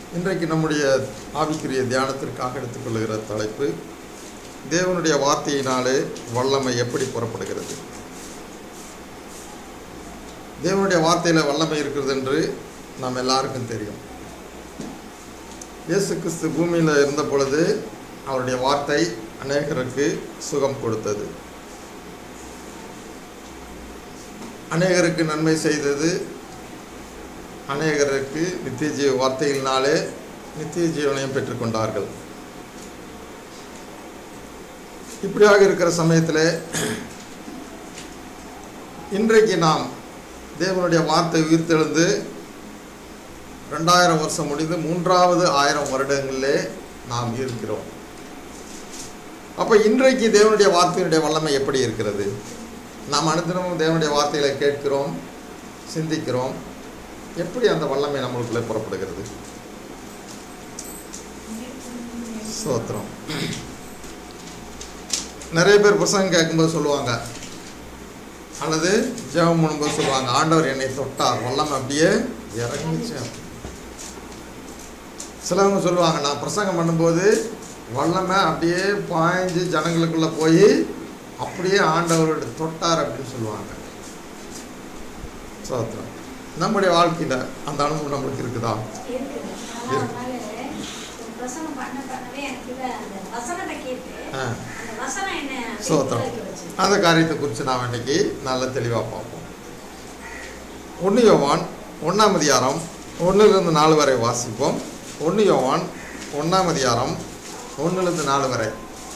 இன்றைக்கு நம்முடைய ஆவிக்குரிய தியானத்திற்காக எடுத்துக்கொள்கிற தலைப்பு தேவனுடைய வார்த்தையினாலே வல்லமை எப்படி புறப்படுகிறது தேவனுடைய வார்த்தையில் வல்லமை இருக்கிறது என்று நாம் எல்லாருக்கும் தெரியும் இயேசு கிறிஸ்து பூமியில் இருந்த பொழுது அவருடைய வார்த்தை அநேகருக்கு சுகம் கொடுத்தது அநேகருக்கு நன்மை செய்தது அநேகருக்கு நித்திய ஜீவ வார்த்தைகளினாலே நித்திய ஜீவனையும் பெற்றுக்கொண்டார்கள் இப்படியாக இருக்கிற சமயத்தில் இன்றைக்கு நாம் தேவனுடைய வார்த்தை உயிர்த்தெழுந்து ரெண்டாயிரம் வருஷம் முடிந்து மூன்றாவது ஆயிரம் வருடங்களிலே நாம் இருக்கிறோம் அப்போ இன்றைக்கு தேவனுடைய வார்த்தையினுடைய வல்லமை எப்படி இருக்கிறது நாம் அனுதினமும் தேவனுடைய வார்த்தைகளை கேட்கிறோம் சிந்திக்கிறோம் எப்படி அந்த வல்லமை நம்மளுக்குள்ளே புறப்படுகிறது சோத்திரம் நிறைய பேர் பிரசங்கம் கேட்கும்போது சொல்லுவாங்க அல்லது ஜெபம் பண்ணும்போது சொல்லுவாங்க ஆண்டவர் என்னை தொட்டார் வல்லமை அப்படியே இறங்கிச்சு சிலவங்க சொல்லுவாங்க நான் பிரசங்கம் பண்ணும்போது வல்லமை அப்படியே பாய்ஞ்சு ஜனங்களுக்குள்ளே போய் அப்படியே ஆண்டவரோட தொட்டார் அப்படின்னு சொல்லுவாங்க சோத்திரம் நம்முடைய வாழ்க்கையில் அந்த அனுபவம் நம்மளுக்கு இருக்குதா இருக்குது. அதான் அதனால ஒரு பிரசங்கம் பண்ண பண்ணவே எனக்கு இது அந்த வசனத்தை கேட்டு ஆ அந்த வசனம் என்ன அப்படியே சோத்திரம் உருவாக்கி வச்சுது. அந்த காரியத்தை குறித்து நாம் இன்னைக்கு நல்ல தெளிவாக பார்ப்போம் ஒன்று யோவான் ஒன்றாம் அதிகாரம் ஒன்றிலிருந்து நாலு வரை வாசிப்போம் ஒன்று யோவான் ஒன்றாம் அதிகாரம் ஒன்றிலிருந்து நாலு வரை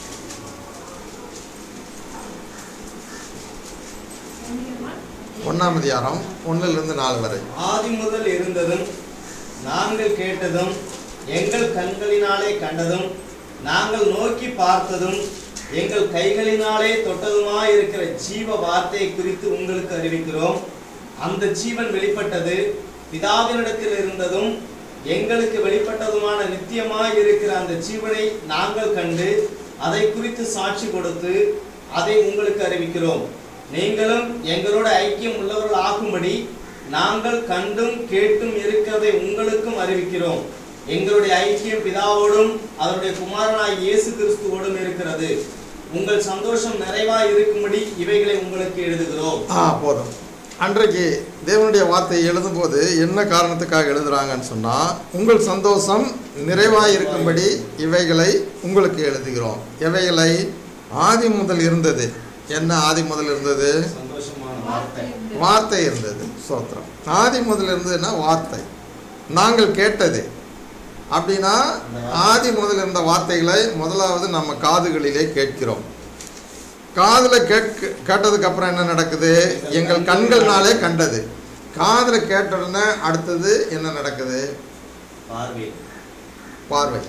ஒன்றாம் அதிகாரம் ஒன்றிலிருந்து நாலு வரை ஆதி முதல் இருந்ததும் நாங்கள் கேட்டதும் எங்கள் கண்களினாலே கண்டதும் நாங்கள் நோக்கி பார்த்ததும் எங்கள் கைகளினாலே தொட்டதுமாயிருக்கிற ஜீவ வார்த்தையை குறித்து உங்களுக்கு அறிவிக்கிறோம் அந்த ஜீவன் வெளிப்பட்டது பிதாவினிடத்தில் இருந்ததும் எங்களுக்கு வெளிப்பட்டதுமான நித்தியமாய் இருக்கிற அந்த ஜீவனை நாங்கள் கண்டு அதை குறித்து சாட்சி கொடுத்து அதை உங்களுக்கு அறிவிக்கிறோம் நீங்களும் எங்களோட ஐக்கியம் உள்ளவர்கள் ஆகும்படி நாங்கள் கண்டும் கேட்டும் இருக்கிறதை உங்களுக்கும் அறிவிக்கிறோம் எங்களுடைய ஐக்கியம் பிதாவோடும் அவருடைய குமாரனாய் இயேசு கிறிஸ்துவோடும் இருக்கிறது உங்கள் சந்தோஷம் நிறைவாய் இருக்கும்படி இவைகளை உங்களுக்கு எழுதுகிறோம் ஆ போதும் அன்றைக்கு தேவனுடைய வார்த்தையை எழுதும்போது என்ன காரணத்துக்காக எழுதுறாங்கன்னு சொன்னால் உங்கள் சந்தோஷம் நிறைவாக இருக்கும்படி இவைகளை உங்களுக்கு எழுதுகிறோம் எவைகளை ஆதி முதல் இருந்தது என்ன ஆதி முதல் இருந்தது சந்தோஷமான வார்த்தை வார்த்தை இருந்தது சோத்திரம் ஆதி முதல் இருந்ததுன்னா வார்த்தை நாங்கள் கேட்டது அப்படின்னா ஆதி முதல் இருந்த வார்த்தைகளை முதலாவது நம்ம காதுகளிலே கேட்கிறோம் காதில் கேட்க கேட்டதுக்கு அப்புறம் என்ன நடக்குது எங்கள் கண்கள்னாலே கண்டது காதில் கேட்ட உடனே அடுத்தது என்ன நடக்குது பார்வை பார்வை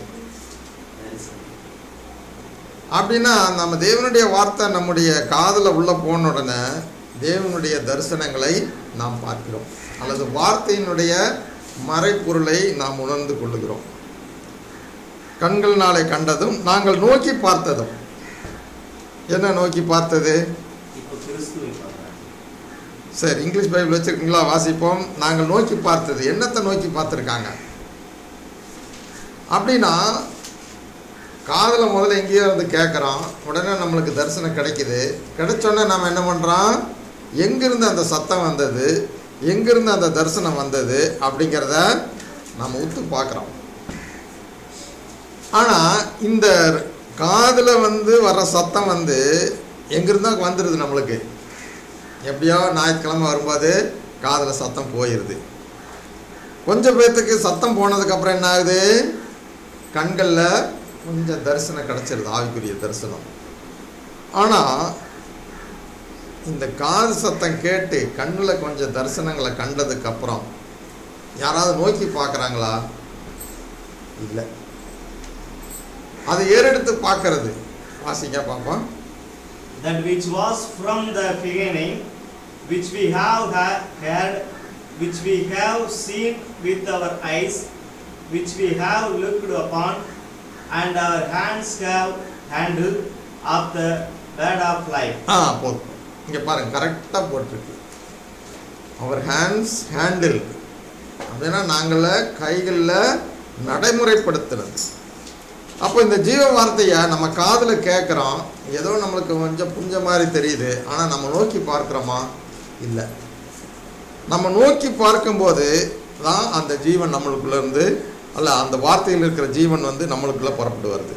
அப்படின்னா நம்ம தேவனுடைய வார்த்தை நம்முடைய காதில் உள்ள போன உடனே தேவனுடைய தரிசனங்களை நாம் பார்க்கிறோம் அல்லது வார்த்தையினுடைய மறைப்பொருளை நாம் உணர்ந்து கொள்ளுகிறோம் கண்கள்னாலே கண்டதும் நாங்கள் நோக்கி பார்த்ததும் என்ன நோக்கி பார்த்தது இப்போ கிறிஸ்துவை பார்க்கிறேன் சரி இங்கிலீஷ் பைபிள் வச்சிருக்கீங்களா வாசிப்போம் நாங்கள் நோக்கி பார்த்தது என்னத்தை நோக்கி பார்த்துருக்காங்க அப்படின்னா காதில் முதல்ல எங்கேயோ வந்து கேட்குறோம் உடனே நம்மளுக்கு தரிசனம் கிடைக்குது கிடைச்சோடனே நம்ம என்ன பண்ணுறோம் எங்கேருந்து அந்த சத்தம் வந்தது எங்கேருந்து அந்த தரிசனம் வந்தது அப்படிங்கிறத நம்ம உத்து பார்க்குறோம் ஆனால் இந்த காதில் வந்து வர்ற சத்தம் வந்து எங்கிருந்தா வந்துடுது நம்மளுக்கு எப்படியோ ஞாயிற்றுக்கிழமை வரும்போது காதில் சத்தம் போயிடுது கொஞ்சம் பேர்த்துக்கு சத்தம் போனதுக்கப்புறம் என்ன ஆகுது கண்களில் கொஞ்சம் தரிசனம் கிடச்சிருது ஆவிக்குரிய தரிசனம் ஆனால் இந்த காது சத்தம் கேட்டு கண்ணில் கொஞ்சம் தரிசனங்களை கண்டதுக்கப்புறம் யாராவது நோக்கி பார்க்குறாங்களா இல்லை அதை ஏறெடுத்து பார்க்கறது வாசிங்க பார்ப்போம் that which was from the beginning, which we have ha- heard, which we have seen with our eyes, which we have looked upon, and our hands have handled of the word of life. ஆ போதும் இங்கே பாருங்க கரெக்டாக போட்டிருக்கு அவர் hands handle அப்படின்னா நாங்கள கைகளில் நடைமுறைப்படுத்துறது அப்போ இந்த ஜீவ வார்த்தையை நம்ம காதில் கேட்குறோம் ஏதோ நம்மளுக்கு கொஞ்சம் புரிஞ்ச மாதிரி தெரியுது ஆனால் நம்ம நோக்கி பார்க்குறோமா இல்லை நம்ம நோக்கி பார்க்கும்போது தான் அந்த ஜீவன் நம்மளுக்குள்ள இருந்து அல்ல அந்த வார்த்தையில் இருக்கிற ஜீவன் வந்து நம்மளுக்குள்ள புறப்பட்டு வருது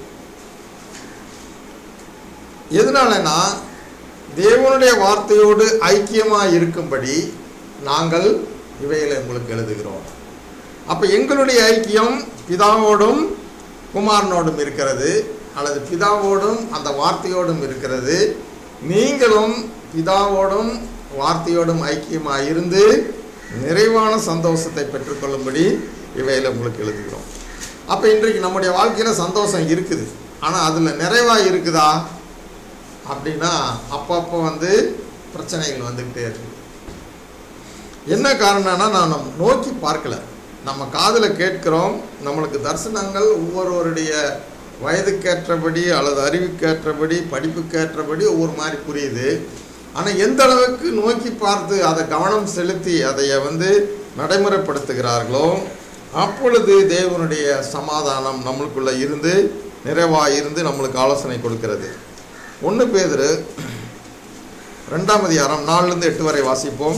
எதனாலனா தேவனுடைய வார்த்தையோடு ஐக்கியமாக இருக்கும்படி நாங்கள் இவைகளை உங்களுக்கு எழுதுகிறோம் அப்போ எங்களுடைய ஐக்கியம் பிதாவோடும் குமாரனோடும் இருக்கிறது அல்லது பிதாவோடும் அந்த வார்த்தையோடும் இருக்கிறது நீங்களும் பிதாவோடும் வார்த்தையோடும் ஐக்கியமாக இருந்து நிறைவான சந்தோஷத்தை பெற்றுக்கொள்ளும்படி இவையில் உங்களுக்கு எழுதுகிறோம் அப்போ இன்றைக்கு நம்முடைய வாழ்க்கையில் சந்தோஷம் இருக்குது ஆனால் அதில் நிறைவாக இருக்குதா அப்படின்னா அப்பப்போ வந்து பிரச்சனைகள் வந்துக்கிட்டே இருக்குது என்ன காரணம்னா நான் நம்ம நோக்கி பார்க்கல நம்ம காதில் கேட்கிறோம் நம்மளுக்கு தரிசனங்கள் ஒவ்வொருவருடைய வயதுக்கேற்றபடி அல்லது அறிவுக்கேற்றபடி படிப்புக்கேற்றபடி ஒவ்வொரு மாதிரி புரியுது ஆனால் எந்த அளவுக்கு நோக்கி பார்த்து அதை கவனம் செலுத்தி அதை வந்து நடைமுறைப்படுத்துகிறார்களோ அப்பொழுது தேவனுடைய சமாதானம் நம்மளுக்குள்ள இருந்து நிறைவாக இருந்து நம்மளுக்கு ஆலோசனை கொடுக்கிறது ஒன்று பேதரு ரெண்டாம் அதிகாரம் நாலுலேருந்து எட்டு வரை வாசிப்போம்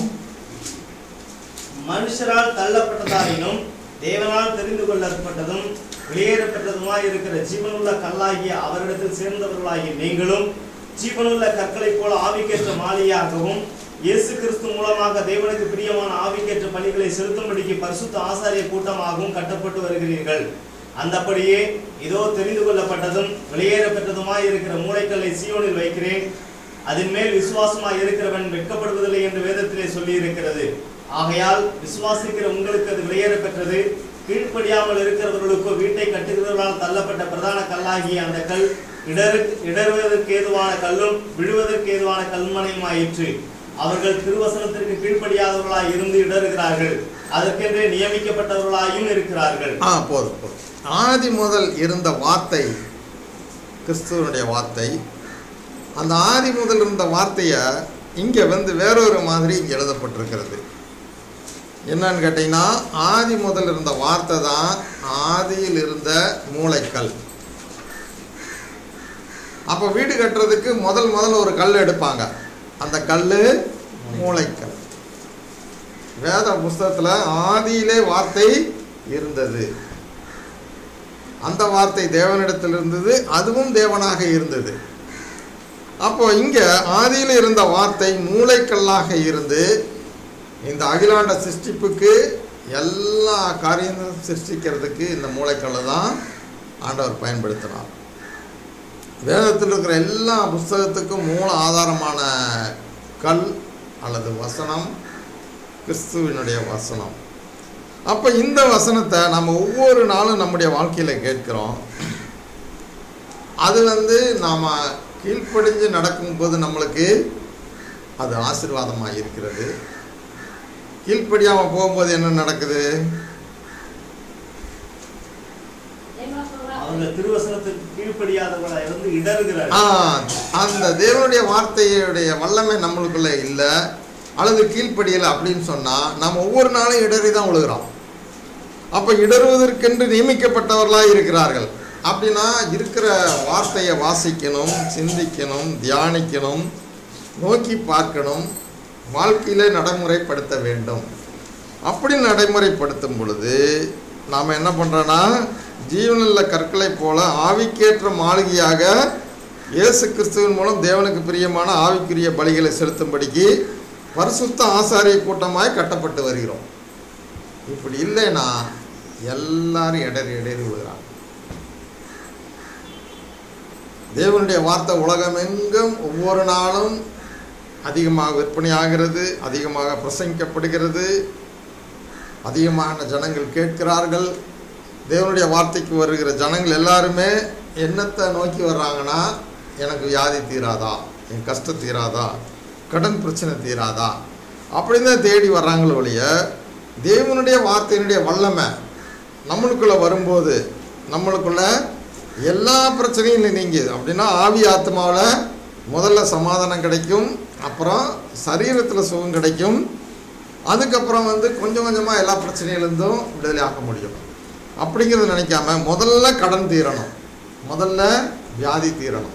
மனுஷரால் தள்ளப்பட்டதாயினும் தேவனால் தெரிந்து கொள்ளப்பட்டதும் வெளியேறப்பட்டதுமாய் இருக்கிற ஜீவனுள்ள கல்லாகிய அவரிடத்தில் சேர்ந்தவர்களாகிய நீங்களும் ஜீவனுள்ள கற்களைப் போல ஆவிக்கேற்ற மாளிகையாகவும் இயேசு கிறிஸ்து மூலமாக தேவனுக்கு பிரியமான ஆவிக்கேற்ற பணிகளை செலுத்தும்படிக்கு பரிசுத்த ஆசாரிய கூட்டமாகவும் கட்டப்பட்டு வருகிறீர்கள் அந்தபடியே இதோ தெரிந்து கொள்ளப்பட்டதும் வெளியேறப்பட்டதுமாய் இருக்கிற மூளைக்கல்லை சீயோனில் வைக்கிறேன் அதன் மேல் விசுவாசமாய் இருக்கிறவன் வெட்கப்படுவதில்லை என்று வேதத்திலே சொல்லி இருக்கிறது ஆகையால் விசுவாசிக்கிற உங்களுக்கு அது வெளியேற பெற்றது கீழ்ப்படியாமல் இருக்கிறவர்களுக்கோ வீட்டை கட்டுகிறவர்களால் தள்ளப்பட்ட பிரதான கல்லாகிய அந்த கல் இடரு இடறுவதற்கு ஏதுவான கல்லும் விழுவதற்கு ஏதுவான கல்மனையுமாயிற்று அவர்கள் திருவசனத்திற்கு கீழ்ப்படியாதவர்களாய் இருந்து இடறுகிறார்கள் அதற்கென்றே நியமிக்கப்பட்டவர்களாயும் இருக்கிறார்கள் ஆ போதும் போதும் ஆதி முதல் இருந்த வார்த்தை கிறிஸ்துவனுடைய வார்த்தை அந்த ஆதி முதல் இருந்த வார்த்தையை இங்கே வந்து வேறொரு மாதிரி இங்கே எழுதப்பட்டிருக்கிறது என்னன்னு கேட்டிங்கன்னா ஆதி முதல் இருந்த வார்த்தை தான் ஆதியில் இருந்த மூளைக்கல் அப்போ வீடு கட்டுறதுக்கு முதல் முதல்ல ஒரு கல் எடுப்பாங்க அந்த கல் மூளைக்கல் வேத புஸ்தகத்தில் ஆதியிலே வார்த்தை இருந்தது அந்த வார்த்தை தேவனிடத்தில் இருந்தது அதுவும் தேவனாக இருந்தது அப்போ இங்கே ஆதியில் இருந்த வார்த்தை மூளைக்கல்லாக இருந்து இந்த அகிலாண்ட சிருஷ்டிப்புக்கு எல்லா காரியங்களும் சிருஷ்டிக்கிறதுக்கு இந்த மூளைக்கல்லை தான் ஆண்டவர் பயன்படுத்தினார் வேதத்தில் இருக்கிற எல்லா புஸ்தகத்துக்கும் மூல ஆதாரமான கல் அல்லது வசனம் கிறிஸ்துவினுடைய வசனம் அப்போ இந்த வசனத்தை நம்ம ஒவ்வொரு நாளும் நம்முடைய வாழ்க்கையில் கேட்குறோம் அது வந்து நாம் கீழ்ப்படிஞ்சு நடக்கும்போது நம்மளுக்கு அது ஆசீர்வாதமாக இருக்கிறது கீழ்ப்படியாமல் போகும்போது என்ன நடக்குது அவங்க திருவசனத்திற்கு கீழ்ப்படியாதவர்களாய் இருந்து ஆ, இடறுகிறார்கள் அந்த தேவனுடைய வார்த்தையுடைய வல்லமை நம்மளுக்குள்ள இல்லை அல்லது கீழ்ப்படியலை அப்படின்னு சொன்னால் நம்ம ஒவ்வொரு நாளும் இடறி தான் விழுகிறோம் அப்போ இடறுவதற்கென்று நியமிக்கப்பட்டவர்களாக இருக்கிறார்கள் அப்படின்னா இருக்கிற வார்த்தையை வாசிக்கணும் சிந்திக்கணும் தியானிக்கணும் நோக்கி பார்க்கணும் வாழ்க்கையில் நடைமுறைப்படுத்த வேண்டும் அப்படி நடைமுறைப்படுத்தும் பொழுது நாம் என்ன பண்ணுறோன்னா ஜீவனுள்ள கற்களைப் போல ஆவிக்கேற்ற மாளிகையாக இயேசு கிறிஸ்துவின் மூலம் தேவனுக்கு பிரியமான ஆவிக்குரிய பலிகளை செலுத்தும்படிக்கு பரிசுத்த ஆசாரிய கூட்டமாய் கட்டப்பட்டு வருகிறோம் இப்படி இல்லைன்னா எல்லாரும் இடறி இடறி விழுகிறாங்க தேவனுடைய வார்த்தை உலகமெங்கும் ஒவ்வொரு நாளும் அதிகமாக விற்பனையாகிறது அதிகமாக பிரசங்கிக்கப்படுகிறது அதிகமான ஜனங்கள் கேட்கிறார்கள் தேவனுடைய வார்த்தைக்கு வருகிற ஜனங்கள் எல்லாருமே என்னத்தை நோக்கி வர்றாங்கன்னா எனக்கு வியாதி தீராதா என் கஷ்டம் தீராதா கடன் பிரச்சனை தீராதா அப்படின்னு தான் தேடி வர்றாங்களே ஒழிய தேவனுடைய வார்த்தையினுடைய வல்லமை நம்மளுக்குள்ளே வரும்போது நம்மளுக்குள்ள எல்லா பிரச்சனையும் நீங்குது அப்படின்னா ஆவி ஆத்மாவில் முதல்ல சமாதானம் கிடைக்கும் அப்புறம் சரீரத்தில் சுகம் கிடைக்கும் அதுக்கப்புறம் வந்து கொஞ்சம் கொஞ்சமாக எல்லா பிரச்சனையிலேருந்தும் விடுதலை ஆக்க முடியும் அப்படிங்கிறத நினைக்காம முதல்ல கடன் தீரணும் முதல்ல வியாதி தீரணும்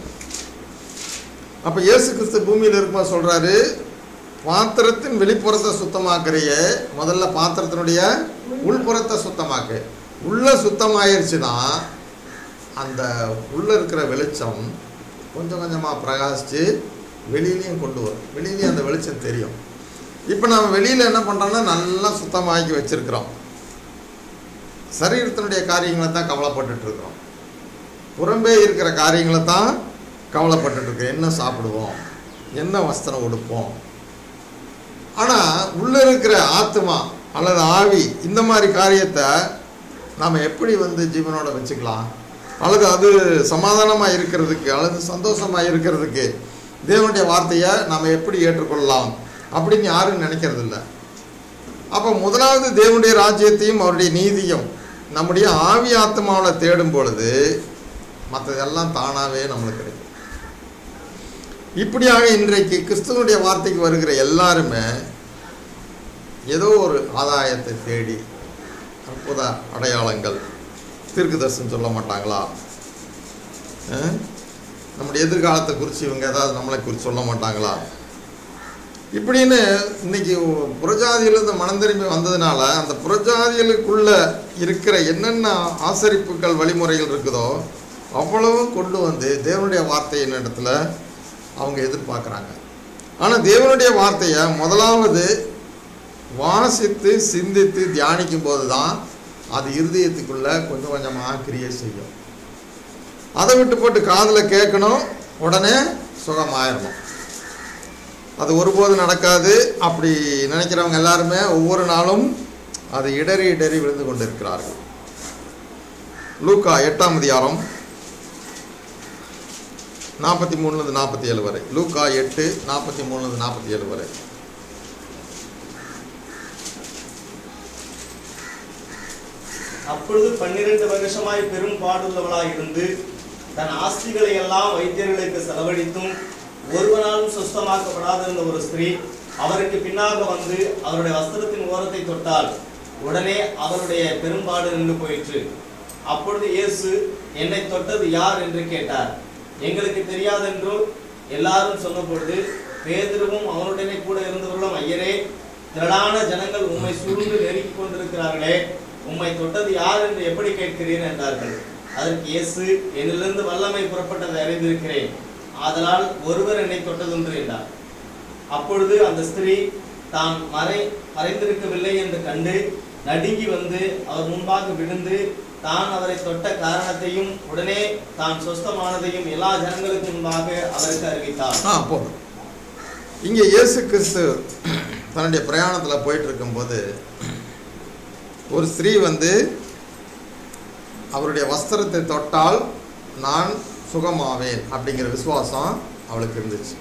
அப்போ இயேசு கிறிஸ்து பூமியில் இருக்கும்போது சொல்கிறாரு பாத்திரத்தின் வெளிப்புறத்தை சுத்தமாக்குறிய முதல்ல பாத்திரத்தினுடைய உள்புறத்தை சுத்தமாக்கு உள்ள சுத்தமாயிருச்சுன்னா அந்த உள்ளே இருக்கிற வெளிச்சம் கொஞ்சம் கொஞ்சமாக பிரகாசித்து வெளியிலையும் கொண்டு வரும் வெளியிலையும் அந்த வெளிச்சம் தெரியும் இப்போ நம்ம வெளியில் என்ன பண்ணுறோம்னா நல்லா சுத்தமாக்கி வச்சுருக்கிறோம் சரீரத்தினுடைய காரியங்களை தான் கவலைப்பட்டுட்டு இருக்கிறோம் புறம்பே இருக்கிற காரியங்களை தான் கவலைப்பட்டுட்டு இருக்கோம் என்ன சாப்பிடுவோம் என்ன வஸ்திரம் உடுப்போம் ஆனால் உள்ளே இருக்கிற ஆத்மா அல்லது ஆவி இந்த மாதிரி காரியத்தை நாம் எப்படி வந்து ஜீவனோட வச்சுக்கலாம் அல்லது அது சமாதானமாக இருக்கிறதுக்கு அல்லது சந்தோஷமாக இருக்கிறதுக்கு தேவனுடைய வார்த்தையை நாம் எப்படி ஏற்றுக்கொள்ளலாம் அப்படின்னு யாரும் நினைக்கிறது இல்லை அப்போ முதலாவது தேவனுடைய ராஜ்யத்தையும் அவருடைய நீதியும் நம்முடைய ஆவி ஆத்மாவில் தேடும் பொழுது மற்றதெல்லாம் தானாகவே நம்மளுக்கு கிடைக்கும் இப்படியாக இன்றைக்கு கிறிஸ்துவனுடைய வார்த்தைக்கு வருகிற எல்லாருமே ஏதோ ஒரு ஆதாயத்தை தேடி அற்புத அடையாளங்கள் தீர்க்கு தரிசனம் சொல்ல மாட்டாங்களா அஹ்? நம்முடைய எதிர்காலத்தை குறித்து இவங்க ஏதாவது நம்மளை குறித்து சொல்ல மாட்டாங்களா இப்படின்னு இன்னைக்கு புறஜாதியிலிருந்து மனம் திரும்பி வந்ததுனால அந்த புறஜாதிகளுக்குள்ள இருக்கிற என்னென்ன ஆசரிப்புகள் வழிமுறைகள் இருக்குதோ அவ்வளவும் கொண்டு வந்து தேவனுடைய வார்த்தையின் இடத்துல அவங்க எதிர்பார்க்குறாங்க ஆனால் தேவனுடைய வார்த்தையை முதலாவது வாசித்து சிந்தித்து தியானிக்கும் போது தான் அது இருதயத்துக்குள்ள கொஞ்சம் கொஞ்சமாக கிரியை செய்யும் அதை விட்டு போட்டு காதில் கேட்கணும் உடனே சுகமாயிடணும் அது ஒருபோதும் நடக்காது அப்படி நினைக்கிறவங்க எல்லாருமே ஒவ்வொரு நாளும் அது இடறி இடறி விழுந்து கொண்டிருக்கிறார்கள் லூக்கா எட்டாம் அதிகாரம் நாற்பத்தி மூணுலேருந்து நாற்பத்தி ஏழு வரை லூக்கா எட்டு நாற்பத்தி மூணுலேருந்து நாற்பத்தி ஏழு வரை அப்பொழுது பன்னிரண்டு வருஷமாய் பெரும் பாடுள்ளவளாய் இருந்து தன் ஆஸ்திகளை எல்லாம் வைத்தியர்களுக்கு செலவழித்தும் ஒருவனாலும் சுஸ்தமாக்கப்படாதிருந்த ஒரு ஸ்திரீ அவருக்கு பின்னாக வந்து அவருடைய வஸ்திரத்தின் ஓரத்தை தொட்டால் உடனே அவருடைய பெரும்பாடு நின்று போயிற்று அப்பொழுது இயேசு என்னை தொட்டது யார் என்று கேட்டார் எங்களுக்கு தெரியாதென்று எல்லாரும் சொன்னபொழுது பேதுருவும் அவனுடனே கூட இருந்தவர்களும் ஐயரே திரளான ஜனங்கள் உம்மை சூழ்ந்து நெருக்கிக் கொண்டிருக்கிறார்களே உம்மை தொட்டது யார் என்று எப்படி கேட்கிறீர் என்றார்கள் அதற்கு இயேசு என்னிலிருந்து வல்லமை புறப்பட்டதை அறிந்திருக்கிறேன் ஆதலால் ஒருவர் என்னை தொட்டதுண்டு என்றார் அப்பொழுது அந்த ஸ்திரீ தான் மறை மறைந்திருக்கவில்லை என்று கண்டு நடுங்கி வந்து அவர் முன்பாக விழுந்து தான் அவரை தொட்ட காரணத்தையும் உடனே தான் சொஸ்தமானதையும் எல்லா ஜனங்களுக்கு முன்பாக அவருக்கு அறிவித்தார் ஆ போதும் இங்கே இயேசு கிறிஸ்து தன்னுடைய பிரயாணத்தில் போயிட்டு இருக்கும்போது ஒரு ஸ்திரீ வந்து அவருடைய வஸ்திரத்தை தொட்டால் நான் சுகமாவேன் அப்படிங்கிற விசுவாசம் அவளுக்கு இருந்துச்சு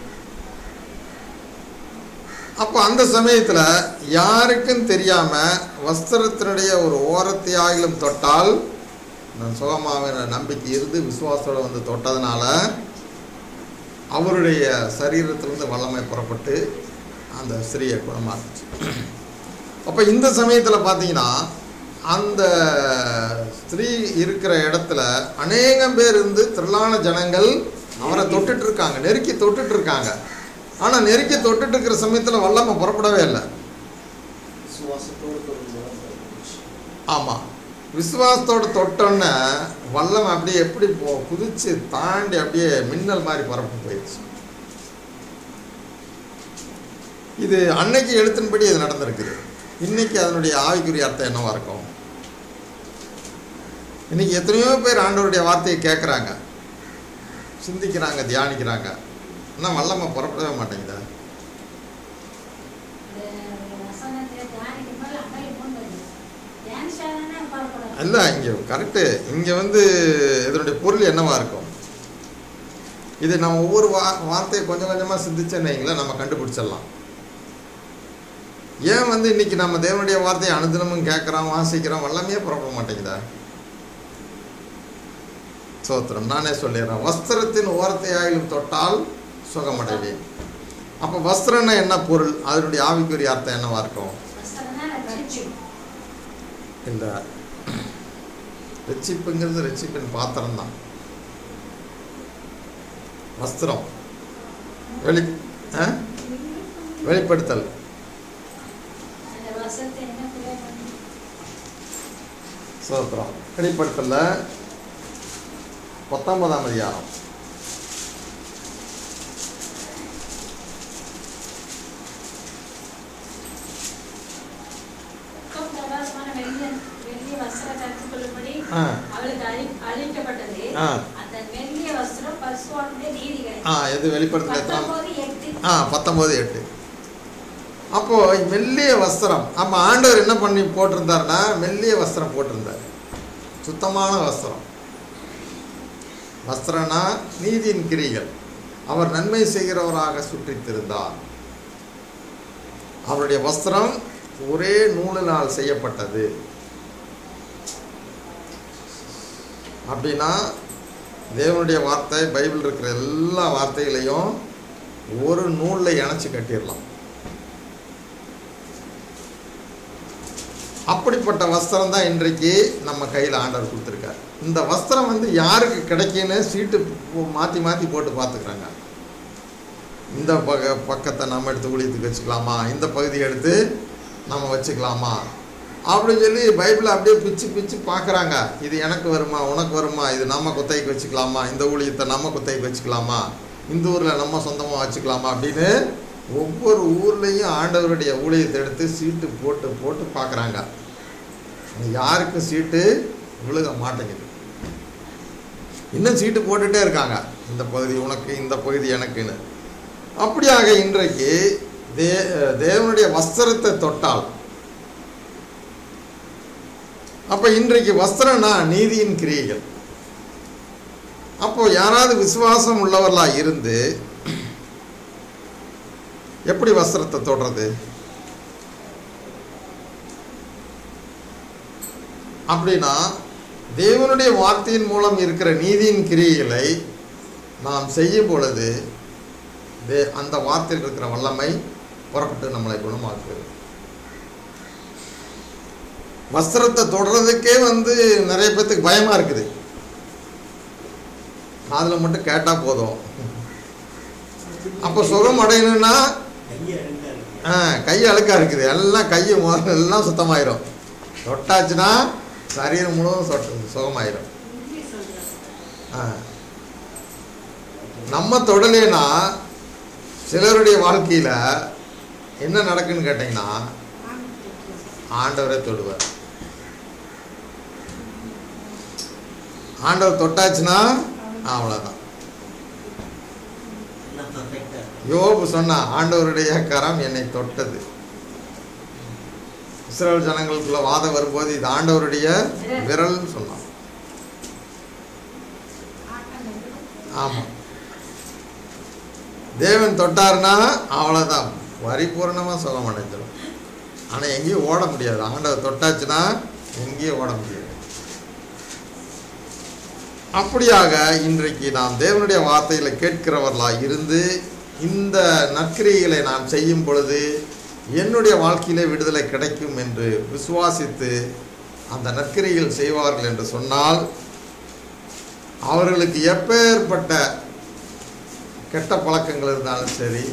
அப்போ அந்த சமயத்தில் யாருக்கும் தெரியாமல் வஸ்திரத்தினுடைய ஒரு ஓரத்தை ஆகிலும் தொட்டால் நான் சுகமாவேன் நம்பிக்கை இருந்து விசுவாசத்தோட வந்து தொட்டதுனால அவருடைய சரீரத்திலிருந்து வல்லமை புறப்பட்டு அந்த ஸ்திரீயை குணமாக்குச்சு அப்போ இந்த சமயத்தில் பார்த்தீங்கன்னா அந்த ஸ்திரீ இருக்கிற இடத்துல அநேகம் பேர் இருந்து திரளான ஜனங்கள் அவரை தொட்டுட்டு இருக்காங்க நெருக்கி தொட்டுட்டு இருக்காங்க ஆனால் நெருக்கி தொட்டுட்டு இருக்கிற சமயத்தில் வல்லமை புறப்படவே இல்லை சுவாசத்தோடு தொடும்போது ஆமாம் விசுவாசத்தோட தொட்டோன்னே வல்லம் அப்படியே எப்படி போ குதிச்சு தாண்டி அப்படியே மின்னல் மாதிரி பரப்பு போயிடுச்சு இது அன்னைக்கு எழுத்தின்படி இது நடந்திருக்குது இன்னைக்கு அதனுடைய ஆவிக்குரிய அர்த்தம் என்னவா இருக்கும் இன்னைக்கு எத்தனையோ பேர் ஆண்டவருடைய வார்த்தையை கேட்குறாங்க சிந்திக்கிறாங்க தியானிக்கிறாங்க ஆனால் வல்லமை புறப்படவே மாட்டேங்குதா இந்த வசனத்தை தியானிக்கும் போது அப்படியே கொண்டு வருது. தியானிச்சாதானே புறப்படும். இல்லை இங்கே கரெக்டு இங்கே வந்து இதனுடைய பொருள் என்னவா இருக்கும் இது நம்ம ஒவ்வொரு வா வார்த்தையை கொஞ்சம் கொஞ்சமாக சிந்திச்சேன்னு வைங்களேன் நம்ம கண்டுபிடிச்சிடலாம் ஏன் வந்து இன்னைக்கு நம்ம தேவனுடைய வார்த்தையை அனுதினமும் கேட்குறோம் வாசிக்கிறோம் எல்லாமே புறப்பட மாட்டேங்குதா சோத்திரம் நானே சொல்லிடுறேன் வஸ்திரத்தின் ஓரத்தை ஆயிலும் தொட்டால் சுகமடைவேன் அப்போ வஸ்திரம்னா என்ன பொருள் அதனுடைய ஆவிக்குரிய அர்த்தம் என்னவா இருக்கும் வஸ்திரம்னா ரட்சிப்பு. இந்த ரட்சிப்புங்கிறது ரட்சிப்பின் பாத்திரம் தான் வஸ்திரம் வெளி ஆ? வெளிப்படுத்தல் அந்த வசத்தை என்ன பிள்ளை பண்ணி சோத்திரம் வெளிப்படுத்தல பத்தொன்பதாம் அதிகாரம் துக்கம் பிரகாசமான வெள்ளி வெள்ளிய வஸ்திரம் தரித்துக் கொள்ளும்படி ஆ அவளுக்கு அளி அளிக்கப்பட்டது ஆ. அந்த மெல்லிய வஸ்திரம் பசுவானுடைய நீதிகளை ஆ எது வெளிப்படுத்தல எத்தனாம் பத்தொன்பது எட்டு ஆ பத்தொம்போது எட்டு அப்போ மெல்லிய வஸ்திரம் அப்போ ஆண்டவர் என்ன பண்ணி போட்டிருந்தாருன்னா மெல்லிய வஸ்திரம் போட்டிருந்தார் சுத்தமான வஸ்திரம் வஸ்திரம்னா நீதியின் கிரிகள் அவர் நன்மை செய்கிறவராக சுற்றித்திருந்தார் அவருடைய வஸ்திரம் ஒரே நூலினால் செய்யப்பட்டது அப்படின்னா தேவனுடைய வார்த்தை பைபிள் இருக்கிற எல்லா வார்த்தைகளையும் ஒரு நூலில் இணைச்சி கட்டிடலாம் அப்படிப்பட்ட வஸ்திரம் தான் இன்றைக்கு நம்ம கையில் ஆண்டவர் கொடுத்துருக்கார் இந்த வஸ்திரம் வந்து யாருக்கு கிடைக்குன்னு சீட்டு மாற்றி மாற்றி போட்டு பார்த்துக்கிறாங்க இந்த பக்க பக்கத்தை நம்ம எடுத்து ஊழியத்துக்கு வச்சுக்கலாமா இந்த பகுதியை எடுத்து நம்ம வச்சுக்கலாமா அப்படின்னு சொல்லி பைபிளை அப்படியே பிச்சு பிச்சு பார்க்குறாங்க இது எனக்கு வருமா உனக்கு வருமா இது நம்ம குத்தகைக்கு வச்சுக்கலாமா இந்த ஊழியத்தை நம்ம குத்தகைக்கு வச்சுக்கலாமா இந்த ஊரில் நம்ம சொந்தமாக வச்சுக்கலாமா அப்படின்னு ஒவ்வொரு ஊர்லேயும் ஆண்டவருடைய ஊழியத்தை எடுத்து சீட்டு போட்டு போட்டு பார்க்குறாங்க யாருக்கும் சீட்டு விழுக மாட்டேங்குது இன்னும் சீட்டு போட்டுட்டே இருக்காங்க இந்த பகுதி உனக்கு இந்த பகுதி எனக்குன்னு அப்படியாக இன்றைக்கு தே தேவனுடைய வஸ்திரத்தை தொட்டால் அப்போ இன்றைக்கு வஸ்திரம்னா நீதியின் கிரியைகள் அப்போ யாராவது விசுவாசம் உள்ளவர்களா இருந்து எப்படி வஸ்திரத்தை தொடுறது அப்படின்னா தேவனுடைய வார்த்தையின் மூலம் இருக்கிற நீதியின் கிரியைகளை நாம் செய்யும் பொழுது தே அந்த வார்த்தையில் இருக்கிற வல்லமை புறப்பட்டு நம்மளை குணமாக்குது வஸ்திரத்தை தொடுறதுக்கே வந்து நிறைய பேர்த்துக்கு பயமாக இருக்குது அதில் மட்டும் கேட்டால் போதும் அப்போ சுகம் அடையணும்னா ஆ கை அழுக்கா இருக்குது எல்லாம் கையை முதல்ல எல்லாம் சுத்தமாயிரும் தொட்டாச்சுன்னா சரீரம் முழுவதும் சொட்டு சுகமாயிரும் ஆ நம்ம தொடலேனா சிலருடைய வாழ்க்கையில் என்ன நடக்குன்னு கேட்டிங்கன்னா ஆண்டவரே தொடுவார் ஆண்டவர் தொட்டாச்சுன்னா அவ்வளோதான் யோபு சொன்னா ஆண்டவருடைய கரம் என்னை தொட்டது இஸ்ரேல் ஜனங்களுக்குள்ள வாதம் வரும்போது இது ஆண்டவருடைய விரல்னு சொன்னான் ஆமாம் தேவன் தொட்டாருன்னா அவ்வளோதான் பரிபூர்ணமாக சுகம் அடைஞ்சிடும் ஆனால் எங்கேயும் ஓட முடியாது ஆண்டவர் தொட்டாச்சுன்னா எங்கேயும் ஓட முடியாது அப்படியாக இன்றைக்கு நாம் தேவனுடைய வார்த்தைகளை கேட்கிறவர்களாக இருந்து இந்த நற்கிரிகளை நான் செய்யும் பொழுது என்னுடைய வாழ்க்கையிலே விடுதலை கிடைக்கும் என்று விசுவாசித்து அந்த நற்கிரிகள் செய்வார்கள் என்று சொன்னால் அவர்களுக்கு எப்பேற்பட்ட கெட்ட பழக்கங்கள் இருந்தாலும் சரி